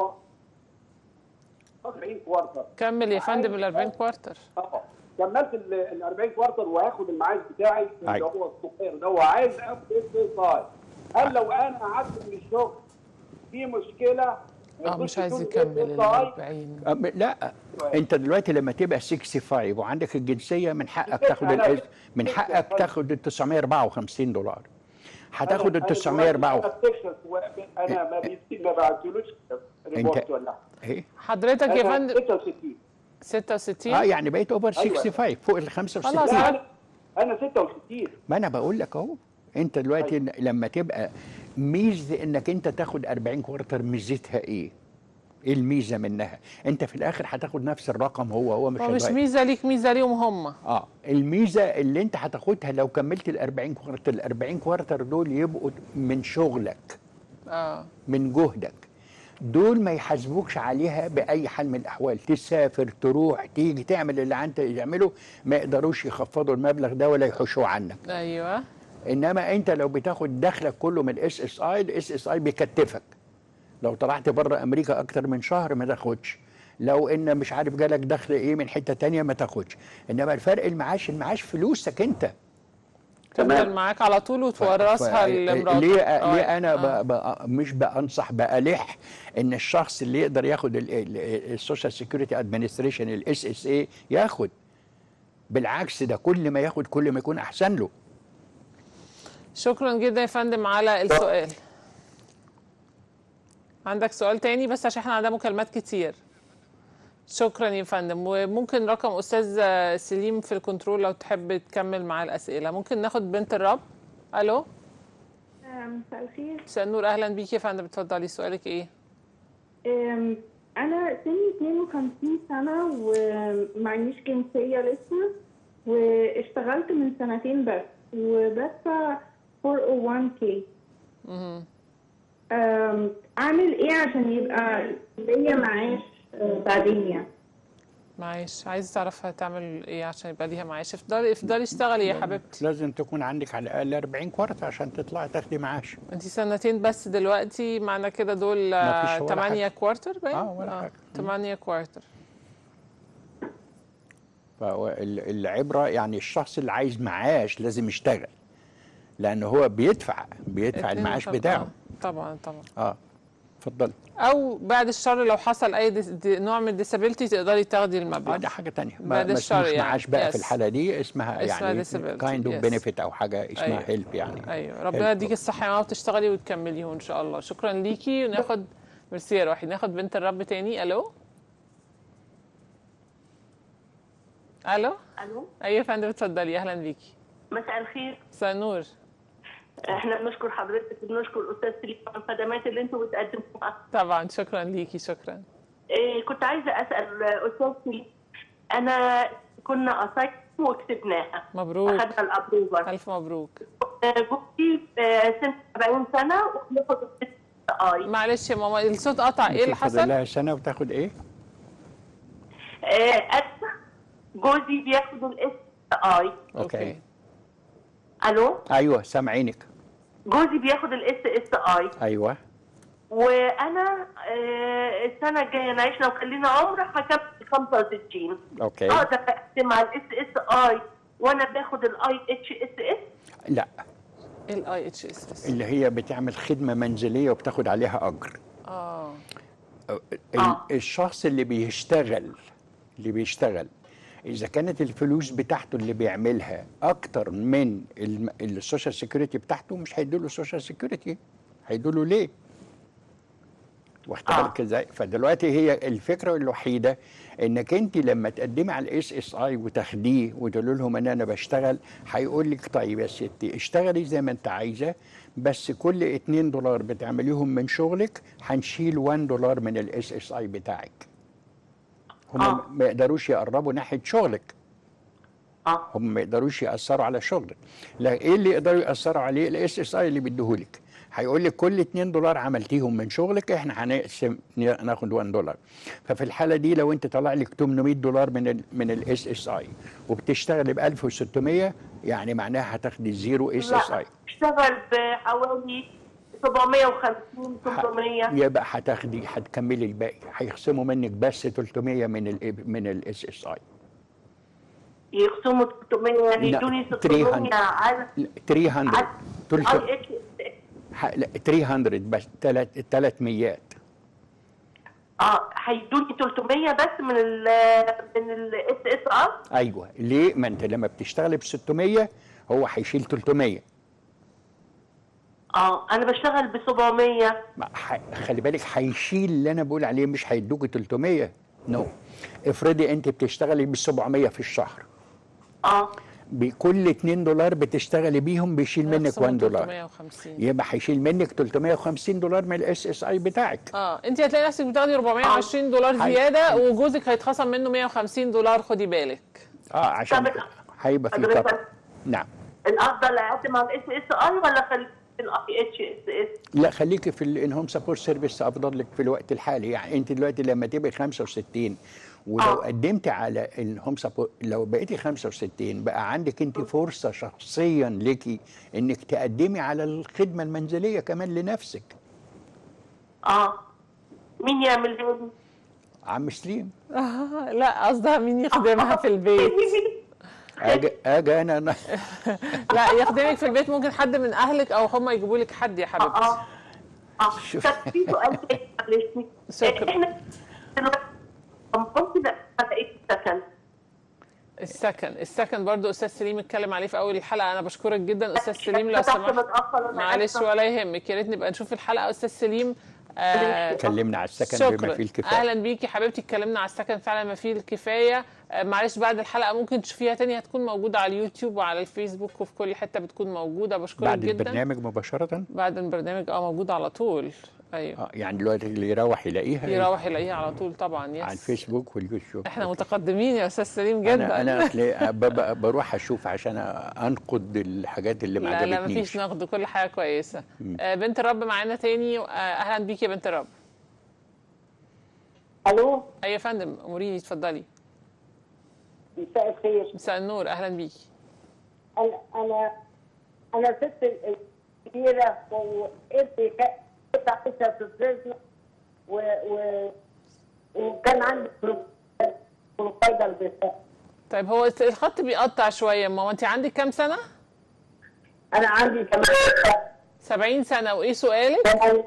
40 كوارتر كمل يا فندم ال 40 كوارتر اه كملت ال 40 كوارتر وهاخد المعاش بتاعي اللي أيوة. هو الصغير ده وعايز اخد اس اس هل لو انا قعدت من الشغل في مشكله اه مش عايز بدون يكمل ال SSI؟ 40 أم- لا انت دلوقتي لما تبقى 65 وعندك الجنسيه من حقك الفكرة تاخد أنا- ال- من حقك تاخد ال 954 دولار هتاخد ال أنا- أنا 904 دلوقتي أنا في تكساس وانا ما بيجي ما بعتلوش ريبورت ولا حاجة. ايه حضرتك يا أنا فندم 66 66 اه يعني بقيت اوفر أيوة. 65 فوق ال خلاص. 65 لا انا انا 66 ما انا بقول لك اهو انت دلوقتي أيوة. لما تبقى ميزه انك انت تاخد 40 كوارتر ميزتها ايه؟ ايه الميزه منها؟ انت في الاخر هتاخد نفس الرقم هو هو مش هو مش هيتغير. ميزه ليك ميزه ليهم هم اه الميزه اللي انت هتاخدها لو كملت ال 40 كوارتر ال 40 كوارتر دول يبقوا من شغلك اه من جهدك دول ما يحاسبوكش عليها باي حال من الاحوال تسافر تروح تيجي تعمل اللي انت تعمله ما يقدروش يخفضوا المبلغ ده ولا يحوشوه عنك ايوه انما انت لو بتاخد دخلك كله من الاس اس اي الاس اس اي بيكتفك لو طلعت بره امريكا اكتر من شهر ما تاخدش لو ان مش عارف جالك دخل ايه من حته تانية ما تاخدش انما الفرق المعاش المعاش فلوسك انت تفضل معاك على طول وتورثها ف- لمراتك ليه آه. ليه انا آه. ب... ب... مش بانصح بالح ان الشخص اللي يقدر ياخد السوشيال سيكيورتي ادمنستريشن الاس اس اي ياخد بالعكس ده كل ما ياخد كل ما يكون احسن له شكرا جدا يا فندم على السؤال عندك سؤال تاني بس عشان احنا عندنا مكالمات كتير شكرا يا فندم وممكن رقم استاذ سليم في الكنترول لو تحب تكمل مع الاسئله ممكن ناخد بنت الرب الو مساء الخير مساء النور اهلا بيكي يا فندم اتفضلي سؤالك ايه أم، أنا سني 52 سنة ومعيش جنسية لسه واشتغلت من سنتين بس وبدفع 401k مهم. أم، أعمل إيه عشان يبقى ليا معاش أه، بعدين يعني معلش عايزه تعرف هتعمل ايه عشان يبقى ليها معاش افضلي افضلي اشتغلي يا حبيبتي لازم تكون عندك على الاقل 40 كوارت عشان تطلعي تاخدي معاش انت سنتين بس دلوقتي معنى كده دول ما فيش ولا 8 حاجة. كوارتر باين آه، ولا حاجة. 8 كوارتر فالعبره يعني الشخص اللي عايز معاش لازم يشتغل لان هو بيدفع بيدفع المعاش 52 بتاعه آه، طبعا طبعا اه اتفضل او بعد الشر لو حصل اي ديس دي نوع من الديسابيلتي تقدري تاخدي اه المبلغ ده حاجه تانية ما بعد ما الشر اسموش يعني. معاش بقى Yes. في الحاله دي اسمها, اسمها يعني disability. كايند اوف Yes. بنفيت او حاجه اسمها أيوة. هيلب يعني ايوه ربنا Help. يديك الصحه يا ماما وتشتغلي وتكمليه ان شاء الله شكرا ليكي وناخد ميرسي يا روحي ناخد بنت الرب تاني الو الو الو ايوه يا فندم اتفضلي اهلا بيكي مساء الخير مساء النور احنا بنشكر حضرتك وبنشكر الاستاذ سليم على الخدمات اللي انتم بتقدموها طبعا شكرا ليكي شكرا إيه كنت عايزه اسال استاذ سليم انا كنا قصايد وكسبناها مبروك اخذنا الابروفر الف مبروك جوزي آه، سنه 40 سنه وبناخد الاس اي معلش يا ماما الصوت قطع ايه اللي فاضل حصل لها سنه وتاخد ايه؟ أنا جوزي بياخد الاس اي اوكي الو ايوه سامعينك جوزي بياخد الاس اس اي ايوه وانا آه، السنه الجايه نعيش لو كان لنا عمر هكمل 65 اوكي اقدر اقدم على الاس اس اي وانا باخد الاي اتش اس اس لا الاي اتش اس اس اللي هي بتعمل خدمه منزليه وبتاخد عليها اجر اه ال- آه. الشخص اللي بيشتغل اللي بيشتغل اذا كانت الفلوس بتاعته اللي بيعملها اكتر من الم- السوشيال سيكوريتي بتاعته مش هيدوا له السوشيال سيكوريتي هيدوا له ليه واخد آه. بالك ازاي فدلوقتي هي الفكره الوحيده انك انت لما تقدمي على الاس اس اي وتاخديه وتقول لهم ان انا بشتغل هيقول لك طيب يا ستي اشتغلي زي ما انت عايزه بس كل 2 دولار بتعمليهم من شغلك هنشيل 1 دولار من الاس اس اي بتاعك هم آه. ما يقدروش يقربوا ناحيه شغلك اه هم ما يقدروش ياثروا على شغلك لا ايه اللي يقدروا ياثروا عليه الاس اس اي اللي بيديهولك هيقول لك كل 2 دولار عملتيهم من شغلك احنا هنقسم ناخد 1 دولار ففي الحاله دي لو انت طلع لك 800 دولار من ال من الاس اس اي وبتشتغلي ب 1600 يعني معناها هتاخدي زيرو اس اس لا اي اشتغل بحوالي 750 800 يبقى هتاخدي هتكملي الباقي هيخصموا منك بس 300 من ال من الاس اس اي يخصموا 300 يعني لا، يدوني 300. 600 على 300 على تلت- اي اتش ح- لا، 300 بس ثلاث ثلاث ميات اه هيدوني 300 بس من ال من الاس اس ار ايوه ليه ما انت لما بتشتغلي ب 600 هو هيشيل 300 اه انا بشتغل ب 700 ما ح- خلي بالك هيشيل اللي انا بقول عليه مش هيدوكي 300 نو افرضي انت بتشتغلي ب 700 في الشهر اه بكل 2 دولار بتشتغلي بيهم بيشيل منك يخصموا 1 دولار 350 يبقى هيشيل منك 350 دولار من الاس اس اي بتاعك اه انت هتلاقي نفسك بتاخدي 420 دولار هي- زياده وجوزك هيتخصم منه 150 دولار خدي بالك اه عشان طب- هيبقى في حضرتك- كفر نعم الافضل اقدم على الاس اس ار ولا خليك في الاي اتش اس اس لا خليكي في الان هوم سبورت سيرفيس افضل لك في الوقت الحالي يعني انت دلوقتي لما تبقي 65 ولو آه. قدمتي على الهوم سبورت لو بقيتي 65 بقى عندك انت فرصه شخصيا لك انك تقدمي على الخدمه المنزليه كمان لنفسك اه مين يعملها لي؟ عم سليم آه لا قصدها مين يخدمها في البيت اجي اجي انا أنا لا يخدمك في البيت ممكن حد من اهلك او هم يجيبوا لك حد يا حبيبتي اه اه شوف. طب في سؤال تاني معلش شكرا. احنا دلوقتي ممكن على ايه السكن السكن السكن برضو استاذ سليم اتكلم عليه في اول الحلقه انا بشكرك جدا استاذ سليم لو فتحت سمحت متأخر، أنا معلش آسفة. ولا يهمك يا ريت نبقى نشوف الحلقه استاذ سليم آه، اتكلمنا على السكن بما شكرا فيه الكفايه اهلا بيكي حبيبتي اتكلمنا على السكن فعلا ما فيه الكفايه آه، معلش بعد الحلقه ممكن تشوفيها تاني هتكون موجوده على اليوتيوب وعلى الفيسبوك وفي كل حته بتكون موجوده بشكرك بعد جدا البرنامج مباشره بعد البرنامج اه موجود على طول ايوه اه يعني دلوقتي اللي يروح يلاقيها يروح يلاقيها على طول طبعا يس على الفيسبوك واليوتيوب احنا متقدمين يا استاذ سليم جدا انا انا أصل ب- ب- بروح اشوف عشان انقد الحاجات اللي ما لا لا عجبتنيش مفيش نقد كل حاجه كويسه آه بنت الرب معانا تاني آه اهلا بيكي يا بنت الرب الو اي يا فندم اموريني اتفضلي مساء الخير مساء النور اهلا بيكي انا انا انا ست كبيره وابني كان عايشه في بريزنا و... و... وكان عندي بروفايدر بتاعي طيب هو الخط بيقطع شويه ماما انت عندك كام سنه انا عندي كمان 70 سنه وايه سؤالك كمان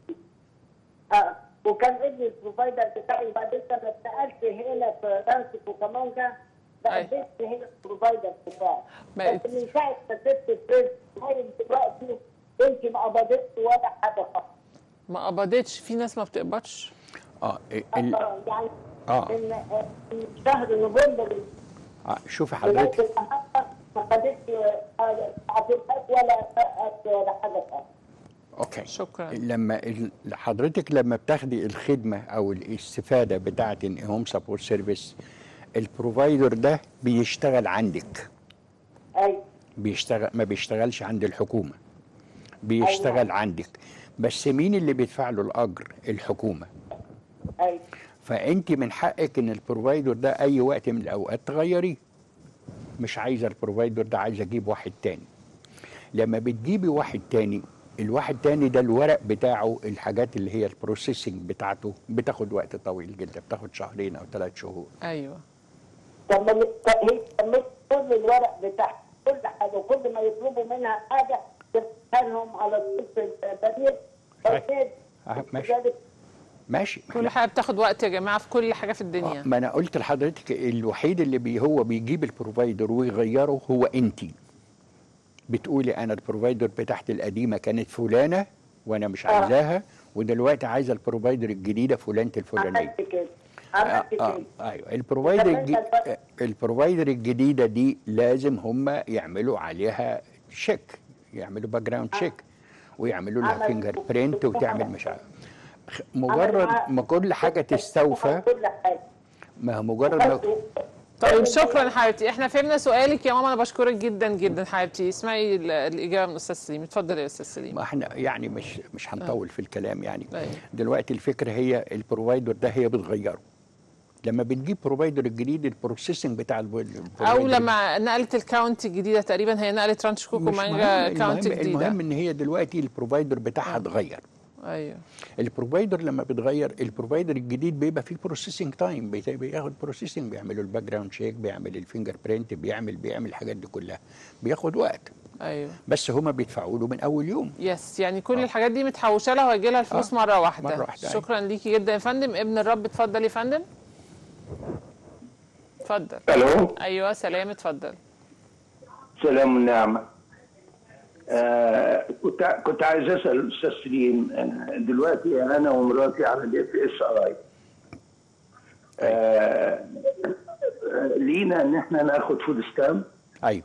آه. وكان ابني البروفايدر بتاعي وبعدين لما اتنقلت هنا في رانسك وكمانجا بقيت هنا البروفايدر بتاعي بقت- بس من ساعه ما سبت بريز لغايه دلوقتي بنتي ما قبضتش ولا حاجه خالص ما قبضتش في ناس ما بتقبضش اه ال- آه، يعني اه من آه، من شهر نوفمبر آه، شوفي لغايه حضرتك النهارده ما خدتش آه، تعطيلات ولا فقط ولا حاجه خالص اوكي شكرا لما ال- حضرتك لما بتاخدي الخدمه او الاستفاده بتاعه الهوم سبورت سيرفيس البروفايدر ده بيشتغل عندك ايوه بيشتغل ما بيشتغلش عند الحكومه بيشتغل عندك بس مين اللي بيدفع له الاجر الحكومه ايوه فانت من حقك ان البروفايدر ده اي وقت من الاوقات تغيريه مش عايزه البروفايدر ده عايزه اجيب واحد تاني لما بتجيبي واحد تاني الواحد تاني ده الورق بتاعه الحاجات اللي هي البروسيسنج بتاعته بتاخد وقت طويل جدا بتاخد شهرين او ثلاث شهور ايوه طب ما هي كملت كل الورق بتاعها كل حاجه وكل ما يطلبوا منها حاجه تفهمهم على طول في البريد صحيح. آه، ماشي. ماشي كل حاجه بتاخد وقت يا جماعه في كل حاجه في الدنيا ما انا قلت لحضرتك الوحيد اللي بي هو بيجيب البروفايدر ويغيره هو انت بتقولي انا البروفايدر بتاعتي القديمه كانت فلانه وانا مش عايزاها ودلوقتي عايزه البروفايدر الجديده فلانه الفلانيه عملت كده عملت آه كده ايوه البروفايدر طب الج... أنت آه، البروفايدر الجديده دي لازم هم يعملوا عليها شيك يعملوا باك جراوند تشيك ويعملوا لها عمل- فينجر برينت وتعمل مش عارف خ- مجرد ما كل حاجه تستوفى كل حاجه ما هو مجرد ما طيب شكرا حبيبتي احنا فهمنا سؤالك يا ماما انا بشكرك جدا جدا حبيبتي اسمعي ال- الاجابه من الاستاذ سليم اتفضل يا استاذ سليم ما احنا يعني مش مش هنطول في الكلام يعني أيوة. دلوقتي الفكره هي البروفايدر ده هي بتغيره لما بتجيب بروفايدر الجديد البروسيسنج بتاع الب- او البروفايدر لما نقلت الكاونتي الجديده تقريبا هي نقلت رانش كوكو مش مانجا مهم كاونتي المهم, جديده المهم ان هي دلوقتي البروفايدر بتاعها اتغير ايوه البروفايدر لما بيتغير البروفايدر الجديد بيبقى فيه بروسيسنج تايم بياخد بروسيسنج بيعملوا الباك جراوند شيك بيعمل الفينجر برينت بيعمل بيعمل الحاجات دي كلها بياخد وقت ايوه بس هما بيدفعوا له من اول يوم يس يعني كل الحاجات دي متحوشه لها وهيجي لها الفلوس آه. مره واحده مرة واحدة، أيوة. شكرا ليكي جدا يا فندم ابن الرب اتفضل يا فندم اتفضل الو ايوه سلام اتفضل سلام النعمة آه كنت كنت عايز اسال الاستاذ سليم آه دلوقتي انا ومراتي على الاف اس اي لينا ان احنا ناخد فود ستامب ايوه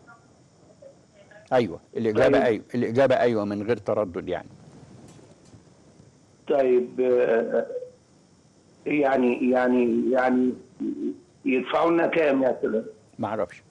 ايوه الاجابه طيب. ايوه الاجابه ايوه من غير تردد يعني طيب آه يعني يعني يعني يدفعوا لنا كام يا سلام؟ ما اعرفش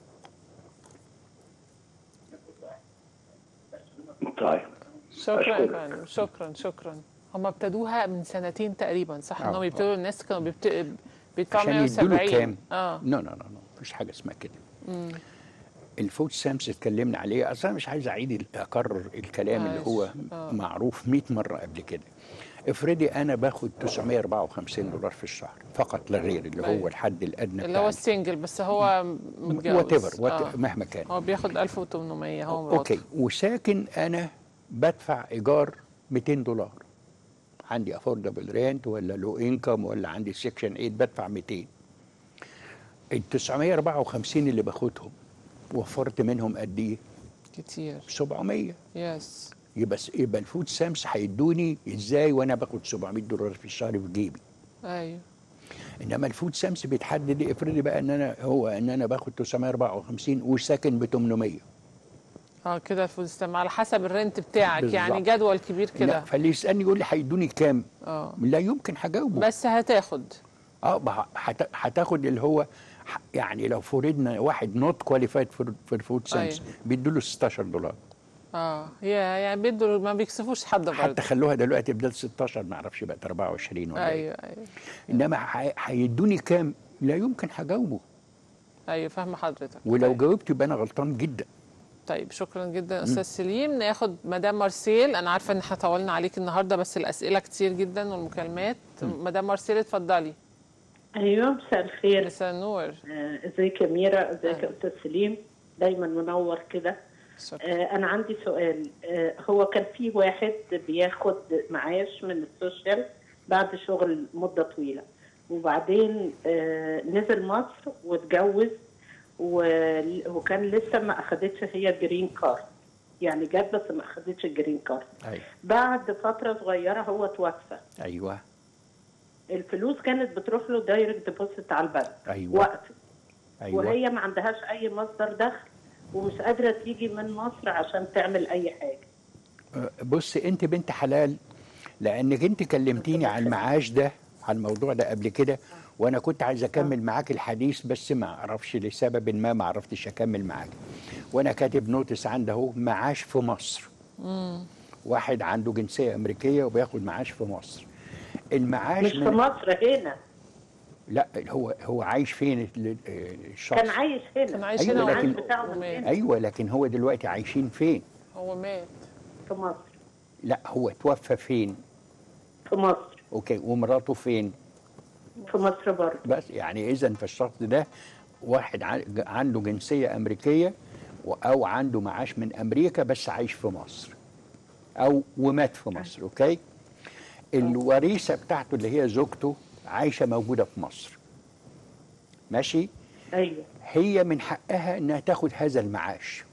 طيب شكرا يا أشكرك. فندم شكرا شكرا هم ابتدوها من سنتين تقريبا صح آه، انهم آه. يبتدوا الناس كانوا بيبت... بيدفعوا عشان يدوا 170 له كام اه نو نو نو نو مفيش حاجه اسمها كده الفود سامس اتكلمنا عليه اصلا مش عايز اعيد ال- اكرر الكلام اللي هو معلش. آه. معروف 100 مره قبل كده افرضي انا باخد 954 دولار في الشهر فقط لا غير اللي أيوة. هو الحد الادنى اللي هو السنجل بس هو متجوز وات ايفر آه. مهما كان هو بياخد 1800 هو مراته اوكي وساكن انا بدفع ايجار 200 دولار عندي افوردبل رينت ولا لو انكم ولا عندي سكشن 8 بدفع 200 ال 954 اللي باخدهم وفرت منهم قد ايه؟ كتير 700 يس يبقى س- يبقى الفود سامس هيدوني ازاي وانا باخد 700 دولار في الشهر في جيبي ايوه انما الفود سامس بيتحدد افرضي بقى ان انا هو ان انا باخد 954 وساكن ب 800 اه كده الفود ستامب على حسب الرنت بتاعك يعني بالظبط. جدول كبير لا كده فاللي يسالني يقول لي هيدوني كام اه لا يمكن هجاوبه بس هتاخد اه بح- هت- هتاخد اللي هو ح- يعني لو فرضنا واحد نوت كواليفايد في الفود سامس أيوة. بيدوا له 16 دولار اه هي يعني بيدوا ما بيكسفوش حد برضه حتى خلوها دلوقتي بدل 16 ما اعرفش بقت 24 ولا ايه ايوه ايوه انما ح- هيدوني كام لا يمكن هجاوبه ايوه فاهمه حضرتك ولو طيب. جاوبت يبقى انا غلطان جدا طيب شكرا جدا استاذ سليم ناخد مدام مارسيل انا عارفه ان احنا طولنا عليك النهارده بس الاسئله كتير جدا والمكالمات مدام مارسيل اتفضلي ايوه مساء الخير مساء النور آه، ازيك يا ميرا ازيك أهلا. يا استاذ سليم دايما منور كده شكرا آه، انا عندي سؤال آه، هو كان في واحد بياخد معاش من السوشيال بعد شغل مده طويله وبعدين آه، نزل مصر واتجوز و- وكان لسه ما اخدتش هي الجرين كارد يعني جت بس ما اخدتش الجرين كارد ايوه بعد فتره صغيره هو توفى ايوه الفلوس كانت بتروح له دايركت ديبوزيت على البنك ايوه وقفت ايوه وهي ما عندهاش اي مصدر دخل ومش قادره تيجي من مصر عشان تعمل اي حاجه بص انت بنت حلال لانك انت كلمتيني عن المعاش ده عن الموضوع ده قبل كده وانا كنت عايز اكمل معاك الحديث بس ما اعرفش لسبب ما ما عرفتش اكمل معاك وانا كاتب نوتس عنده اهو معاش في مصر واحد عنده جنسيه امريكيه وبياخد معاش في مصر المعاش مش في من مصر هنا لا هو هو عايش فين ال- الشخص كان عايش هنا كان عايش أيوة، هنا المعاش لكن- بتاعه من ومات. هنا ايوه لكن هو دلوقتي عايشين فين هو مات في مصر لا هو توفى فين في مصر اوكي ومراته فين في مصر برضه بس يعني اذا فالشخص ده واحد عن- عنده جنسيه امريكيه و- او عنده معاش من امريكا بس عايش في مصر او ومات في مصر اوكي الوريثه بتاعته اللي هي زوجته عايشه موجوده في مصر ماشي ايوه هي من حقها انها تاخد هذا المعاش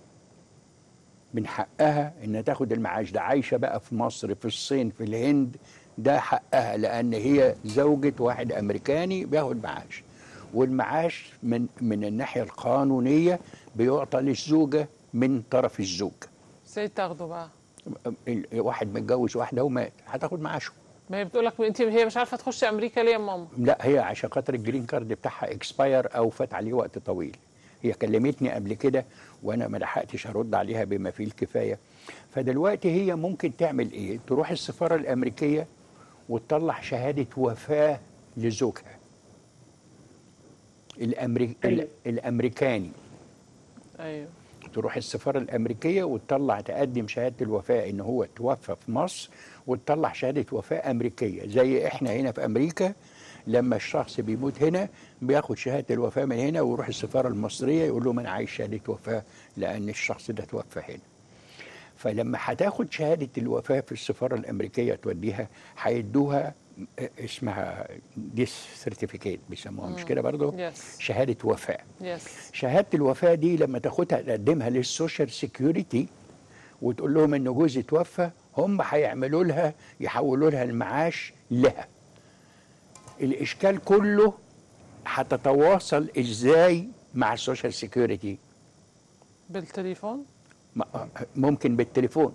من حقها انها تاخد المعاش ده عايشه بقى في مصر في الصين في الهند ده حقها لان هي زوجة واحد امريكاني بياخد معاش والمعاش من من الناحيه القانونيه بيعطى للزوجه من طرف الزوج ازاي تاخده بقى ال- واحد متجوز واحده ومات هتاخد معاشه ما هي بتقول لك انت هي مش عارفه تخش امريكا ليه يا ماما لا هي عشان خاطر الجرين كارد بتاعها اكسباير او فات عليه وقت طويل هي كلمتني قبل كده وانا ما لحقتش ارد عليها بما فيه الكفايه فدلوقتي هي ممكن تعمل ايه تروح السفاره الامريكيه وتطلع شهاده وفاه لزوجها الأمريك... أيوة. الامريكاني ايوه تروح السفارة الأمريكية وتطلع تقدم شهادة الوفاة إن هو توفى في مصر وتطلع شهادة وفاة أمريكية زي إحنا هنا في أمريكا لما الشخص بيموت هنا بياخد شهادة الوفاة من هنا ويروح السفارة المصرية يقول لهم أنا عايز شهادة وفاة لأن الشخص ده توفى هنا فلما هتاخد شهادة الوفاة في السفارة الأمريكية توديها هيدوها اسمها ديس سيرتيفيكيت بيسموها مش كده برضه يس شهادة وفاة يس شهاده الوفاه دي لما تاخدها تقدمها للسوشيال سيكيورتي وتقول لهم ان جوزي توفى هم هيعملوا لها يحولوا لها المعاش لها الاشكال كله هتتواصل ازاي مع السوشيال سيكيورتي بالتليفون ممكن بالتليفون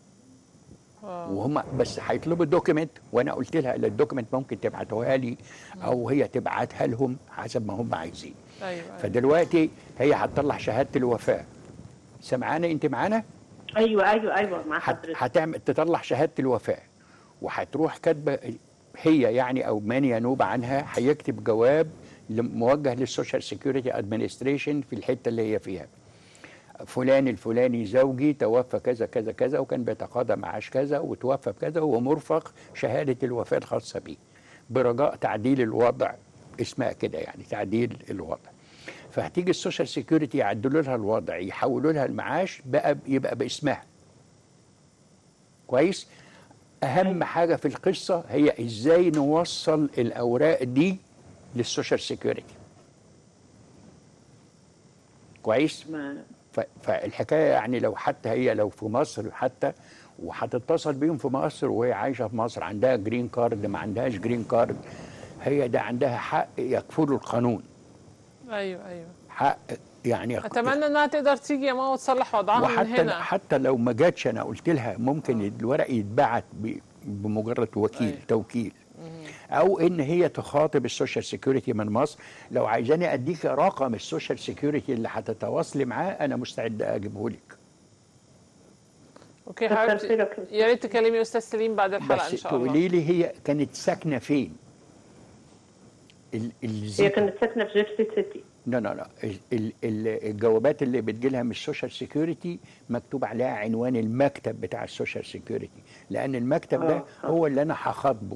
اه وهم بس هيطلبوا الدوكيمنت وانا قلت لها لا الدوكيمنت ممكن تبعتوها لي او هي تبعتها لهم حسب ما هم عايزين ايوه ايوه فدلوقتي هي هتطلع شهاده الوفاه سمعانه انت معانا ايوه ايوه ايوه مع هت- حضرتك هتعمل تطلع شهاده الوفاه وهتروح كاتبه هي يعني او من ينوب عنها هيكتب جواب لم- موجه للسوشيال سيكيورتي ادمنستريشن في الحته اللي هي فيها فلان الفلاني زوجي توفى كذا كذا كذا وكان بيتقاضى معاش كذا وتوفى بكذا ومرفق شهاده الوفاه الخاصه بيه برجاء تعديل الوضع اسمها كده يعني تعديل الوضع فهتيجي السوشيال سيكيورتي يعدلوا لها الوضع يحولوا لها المعاش بقى يبقى باسمها كويس اهم حاجه في القصه هي ازاي نوصل الاوراق دي للسوشيال سيكيورتي كويس ما ف- فالحكايه يعني لو حتى هي لو في مصر حتى وهتتصل بيهم في مصر وهي عايشه في مصر عندها جرين كارد ما عندهاش جرين كارد هي ده عندها حق يكفله القانون ايوه ايوه حق يعني اتمنى انها تقدر تيجي يا ماما وتصلح وضعها من وحتى هنا حتى لو ما جاتش انا قلت لها ممكن الورق يتبعت ب- بمجرد وكيل أيوة. توكيل او ان هي تخاطب السوشيال سيكيورتي من مصر لو عايزاني اديك رقم السوشيال سيكيورتي اللي هتتواصلي معاه انا مستعد اجيبه لك اوكي كتر حبيبتي خيرك يا يا ريت تكلمي استاذ سليم بعد الحلقه ان بس شاء الله تقولي لي هي كانت ساكنه فين ال هي الزيت كانت ساكنه في جيرسي سيتي لا لا لا ال- ال- ال- الجوابات اللي بتجيلها من السوشيال سيكيورتي مكتوب عليها عنوان المكتب بتاع السوشيال سيكيورتي لان المكتب ده آه، آه. هو اللي انا هخاطبه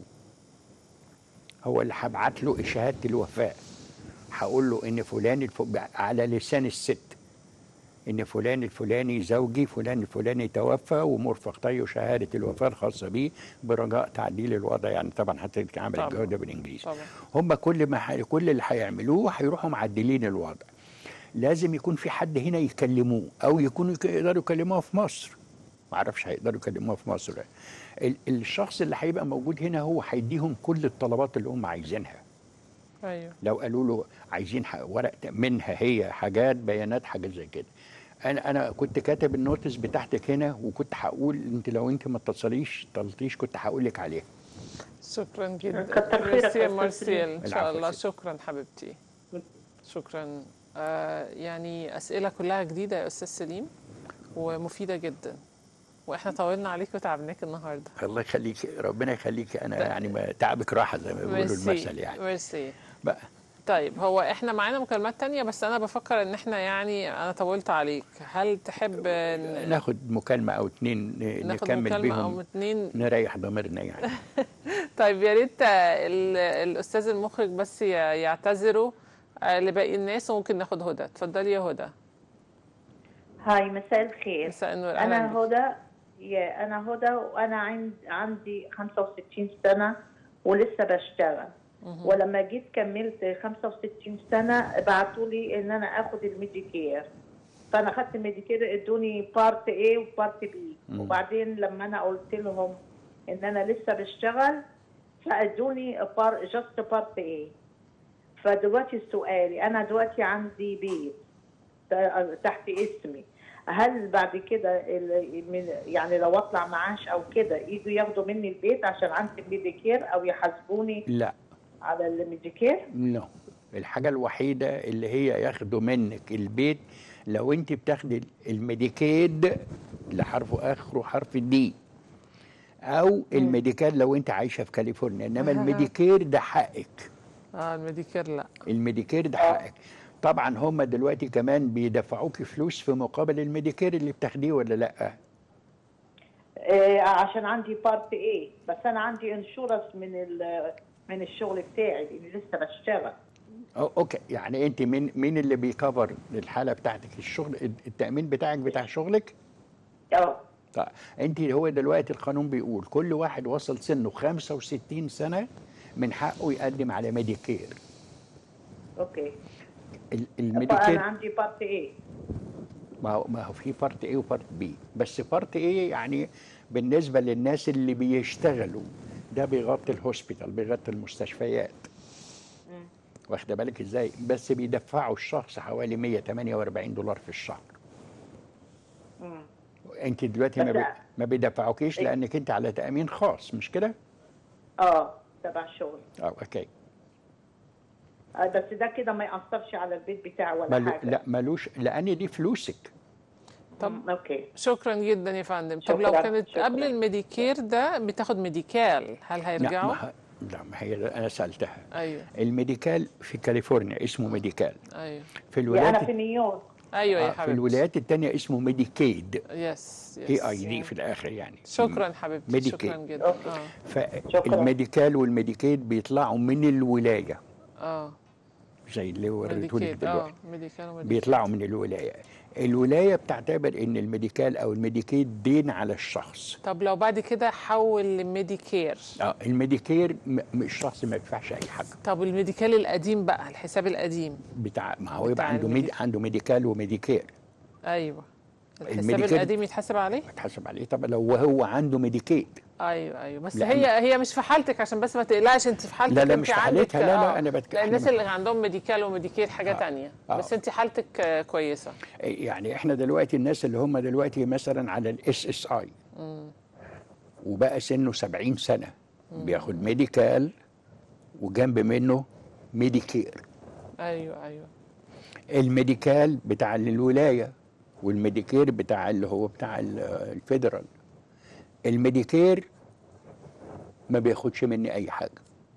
هو اللي هبعت له شهاده الوفاه هقول له ان فلان الف... على لسان الست ان فلان الفلاني زوجي فلان الفلاني توفى ومرفق طي شهاده الوفاه الخاصه بيه برجاء تعديل الوضع يعني طبعا هتتعمل طبعاً. الجوده بالانجليزي طبعا هم كل ما ح... كل اللي هيعملوه هيروحوا معدلين الوضع لازم يكون في حد هنا يكلموه او يكونوا يك- يقدروا يكلموها في مصر ما اعرفش هيقدروا يكلموها في مصر ال... الشخص اللي هيبقى موجود هنا هو هيديهم كل الطلبات اللي هم عايزينها ايوه لو قالوا له عايزين ح- ورق منها هي حاجات بيانات حاجات زي كده انا انا كنت كاتب النوتس بتاعتك هنا وكنت هقول انت لو انت ما اتصليش طلتيش كنت هقول لك عليها شكرا جدا كتر خيرك ميرسي يا يا أستاذ مارسيل سليم. ان شاء العفو الله يا ستي. شكرا حبيبتي شكرا آه يعني اسئله كلها جديده يا استاذ سليم ومفيده جدا واحنا طولنا عليك وتعبناك النهارده الله يخليك ربنا يخليك انا يعني ما تعبك راحه زي ما بيقولوا ميرسي المثل يعني ميرسي بقى طيب هو احنا معانا مكالمات تانية بس انا بفكر ان احنا يعني انا طولت عليك هل تحب ن- ناخد مكالمه او اتنين ن- ناخد نكمل مكالمة او بيهم اتنين نريح ضميرنا يعني طيب يا ريت ال- الاستاذ المخرج بس ي- يعتذروا آه، لباقي الناس وممكن ناخد هدى اتفضلي يا هدى هاي مساء الخير مساء النور أهلاً انا بك. هدى يا انا هدى وانا عند عندي 65 سنه ولسه بشتغل ولما جيت كملت 65 سنه بعتوا لي ان انا اخد الميديكير فانا خدت الميديكير ادوني بارت اي وبارت بي مم. وبعدين لما انا قلت لهم ان انا لسه بشتغل فادوني بار جاست بارت اي فدلوقتي سؤالي انا دلوقتي عندي بيت ت- تحت اسمي هل بعد كده ال- من يعني لو اطلع معاش او كده يجوا ياخدوا مني البيت عشان عندي ميديكير او يحاسبوني لا على الميديكير نو الحاجة الوحيدة اللي هي ياخدوا منك البيت لو انت بتاخدي الميديكيد اللي حرفه اخره حرف دي او الميديكال لو انت عايشة في كاليفورنيا انما الميديكير ده حقك اه الميديكير لا الميديكير ده حقك طبعا هم دلوقتي كمان بيدفعوك فلوس في مقابل الميديكير اللي بتاخديه ولا لا آه عشان عندي بارت اي بس انا عندي انشورنس من ال- من الشغل بتاعي لاني لسه بشتغل أو اوكي يعني انت مين مين اللي بيكفر الحالة بتاعتك الشغل التأمين بتاعك بتاع شغلك اه طيب انت هو دلوقتي القانون بيقول كل واحد وصل سنه 65 سنه من حقه يقدم على ميديكير اوكي ال- فانا الميديكير عندي بارت اي ما هو ما هو في بارت ايه وبارت بي بس بارت ايه يعني بالنسبه للناس اللي بيشتغلوا ده بيغطي الهوسبيتال بيغطي المستشفيات واخده بالك ازاي بس بيدفعوا الشخص حوالي 148 دولار في الشهر انت دلوقتي ما, بس- بي... ما بيدفعوكيش لانك انت على تامين خاص مش كده اه تبع الشغل اه اوكي آه بس ده كده ما ياثرش على البيت بتاعي ولا ملو... حاجه لا ملوش لان دي فلوسك طب اوكي شكرا جدا يا فندم طب لو شكراً، كانت شكراً. قبل الميديكير ده بتاخد ميديكال هل لا هيرجعوا ما... ه- لا ما هي انا سالتها ايوه الميديكال في كاليفورنيا اسمه ميديكال ايوه في يا الولايات انا في نيويورك ايوه يا آه، في حبيبتي الولايات الثانيه اسمه ميديكيد يس اي يس اي دي في الاخر يعني شكرا حبيبتي ميديكيد. شكرا جدا اه فالميديكال والميديكيد بيطلعوا من الولايه اه زي اللي وريته لك ميديكيد دلوقتي اه ميديكال وميديكيد بيطلعوا من الولايه الولايه بتعتبر ان الميديكال او الميديكيد دين على الشخص طب لو بعد كده حول لميديكير اه الميديكير م- م- الشخص ما يدفعش اي حاجه طب الميديكال القديم بقى الحساب القديم بتاع ما هو يبقى بتاع عنده ميدي الميدي- عنده ميديكال وميديكير ايوه الحساب الميديكير- القديم يتحاسب عليه اتحاسب عليه طب لو هو عنده ميديكيد ايوه ايوه بس لأن- هي هي مش في حالتك عشان بس ما تقلقش انت في حالتك لا، لا، انت مش في عندك- حالتها، لا، لا، آه، أنا بتك- لا الناس إحنا- اللي عندهم ميديكال وميديكير حاجه آه. تانية آه. بس انت حالتك آه، كويسه يعني احنا دلوقتي الناس اللي هم دلوقتي مثلا على الاس اس اي وبقى سنه 70 سنه بياخد ميديكال وجنب منه ميديكير ايوه ايوه الميديكال بتاع الولايه والميديكير بتاع اللي هو بتاع ال- الفيدرال الميديكير ما بياخدش مني اي حاجه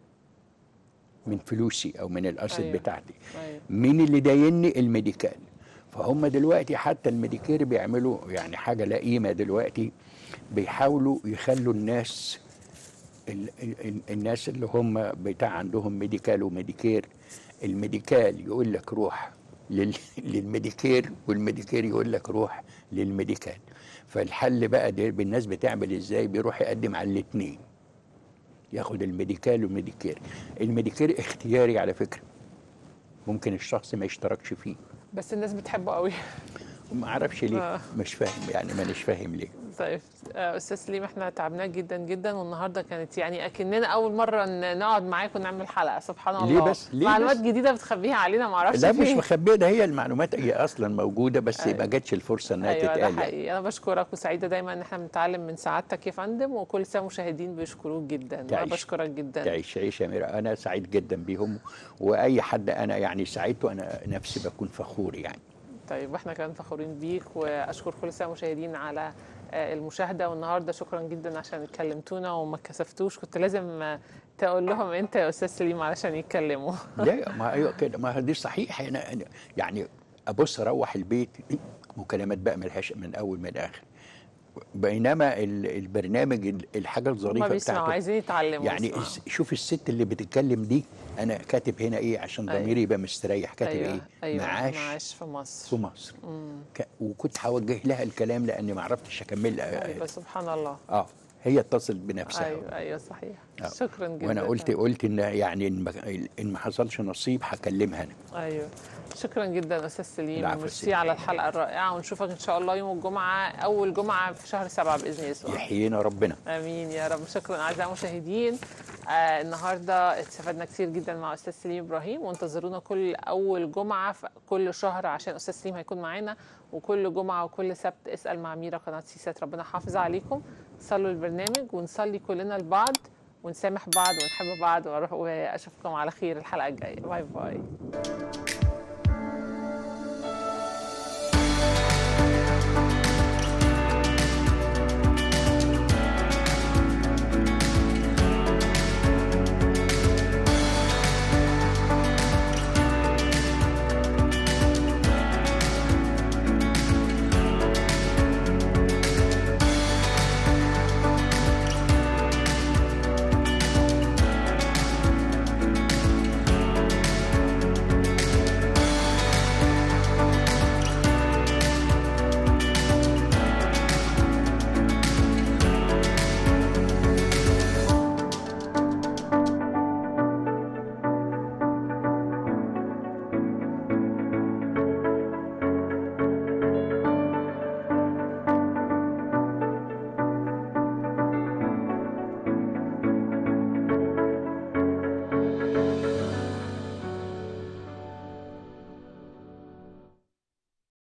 من فلوسي او من الاسد أيوة. بتاعتي ايوه مين اللي دايني الميديكال فهم دلوقتي حتى الميديكير بيعملوا يعني حاجه لئيمه دلوقتي بيحاولوا يخلوا الناس ال ال ال الناس اللي هم بتاع عندهم ميديكال وميديكير الميديكال يقول لك روح لل للميديكير والميديكير يقول لك روح للميديكال فالحل بقى ده بالناس بتعمل ازاي بيروح يقدم على الاثنين ياخد الميديكال والميديكير الميديكير اختياري على فكره ممكن الشخص ما يشتركش فيه بس الناس بتحبه قوي ما اعرفش ليه آه. مش فاهم يعني مانيش فاهم ليه طيب آه، استاذ سليم احنا تعبناك جدا جدا والنهارده كانت يعني اكننا اول مره ن- نقعد معاك ونعمل حلقه سبحان ليه الله بس؟ ليه معلومات بس؟ جديده بتخبيها علينا ما اعرفش لا مش فين. مخبيه ده هي المعلومات هي اصلا موجوده بس أيوة. ما جاتش الفرصه انها ايوه ده تتقال يعني. حقيقي انا بشكرك وسعيده دايما ان احنا بنتعلم من سعادتك يا فندم وكل سنه مشاهدين بيشكروك جدا وانا تعيش. بشكرك جدا تعيش عيش يا ميرا انا سعيد جدا بيهم واي حد انا يعني ساعدته انا نفسي بكون فخور يعني طيب واحنا كمان فخورين بيك واشكر كل سنه مشاهدين على آه، المشاهده والنهارده شكرا جدا عشان اتكلمتونا وما كسفتوش كنت لازم آه، تقول لهم انت يا استاذ سليم علشان يتكلموا لا ما ايوه كده ما دي صحيح أنا أنا- يعني ابص اروح البيت مكالمات بقى ملهاش من اول من اخر بينما ال- البرنامج ال- الحاجه ما الظريفه بيسمعوا بتاعته عايزين يتعلموا يعني يسمعوا. الس- شوف الست اللي بتتكلم دي انا كاتب هنا ايه عشان أيوة. ضميري يبقى مستريح كاتب أيوة. ايه أيوة. معاش معاش في مصر في مصر مم. ك- وكنت هوجه لها الكلام لاني ما عرفتش اكمل ايوه سبحان الله اه هي اتصلت بنفسها ايوه ايوه صحيح آه. شكرا جدا وانا قلت قلت ان يعني ان ما- ان ما حصلش نصيب هكلمها انا ايوه شكرا جدا استاذ سليم العفو يا ميرسي سيدي. على الحلقه الرائعه ونشوفك ان شاء الله يوم الجمعه اول جمعه في شهر سبعة باذن يسوع يحيينا ربنا امين يا رب شكرا اعزائي المشاهدين آه النهارده استفدنا كتير جدا مع استاذ سليم ابراهيم وانتظرونا كل اول جمعه في كل شهر عشان استاذ سليم هيكون معانا وكل جمعه وكل سبت اسال مع ميرا قناه سيسات ربنا حافظ عليكم صلوا البرنامج ونصلي كلنا لبعض ونسامح بعض ونحب بعض وأروح- واشوفكم على خير الحلقه الجايه باي باي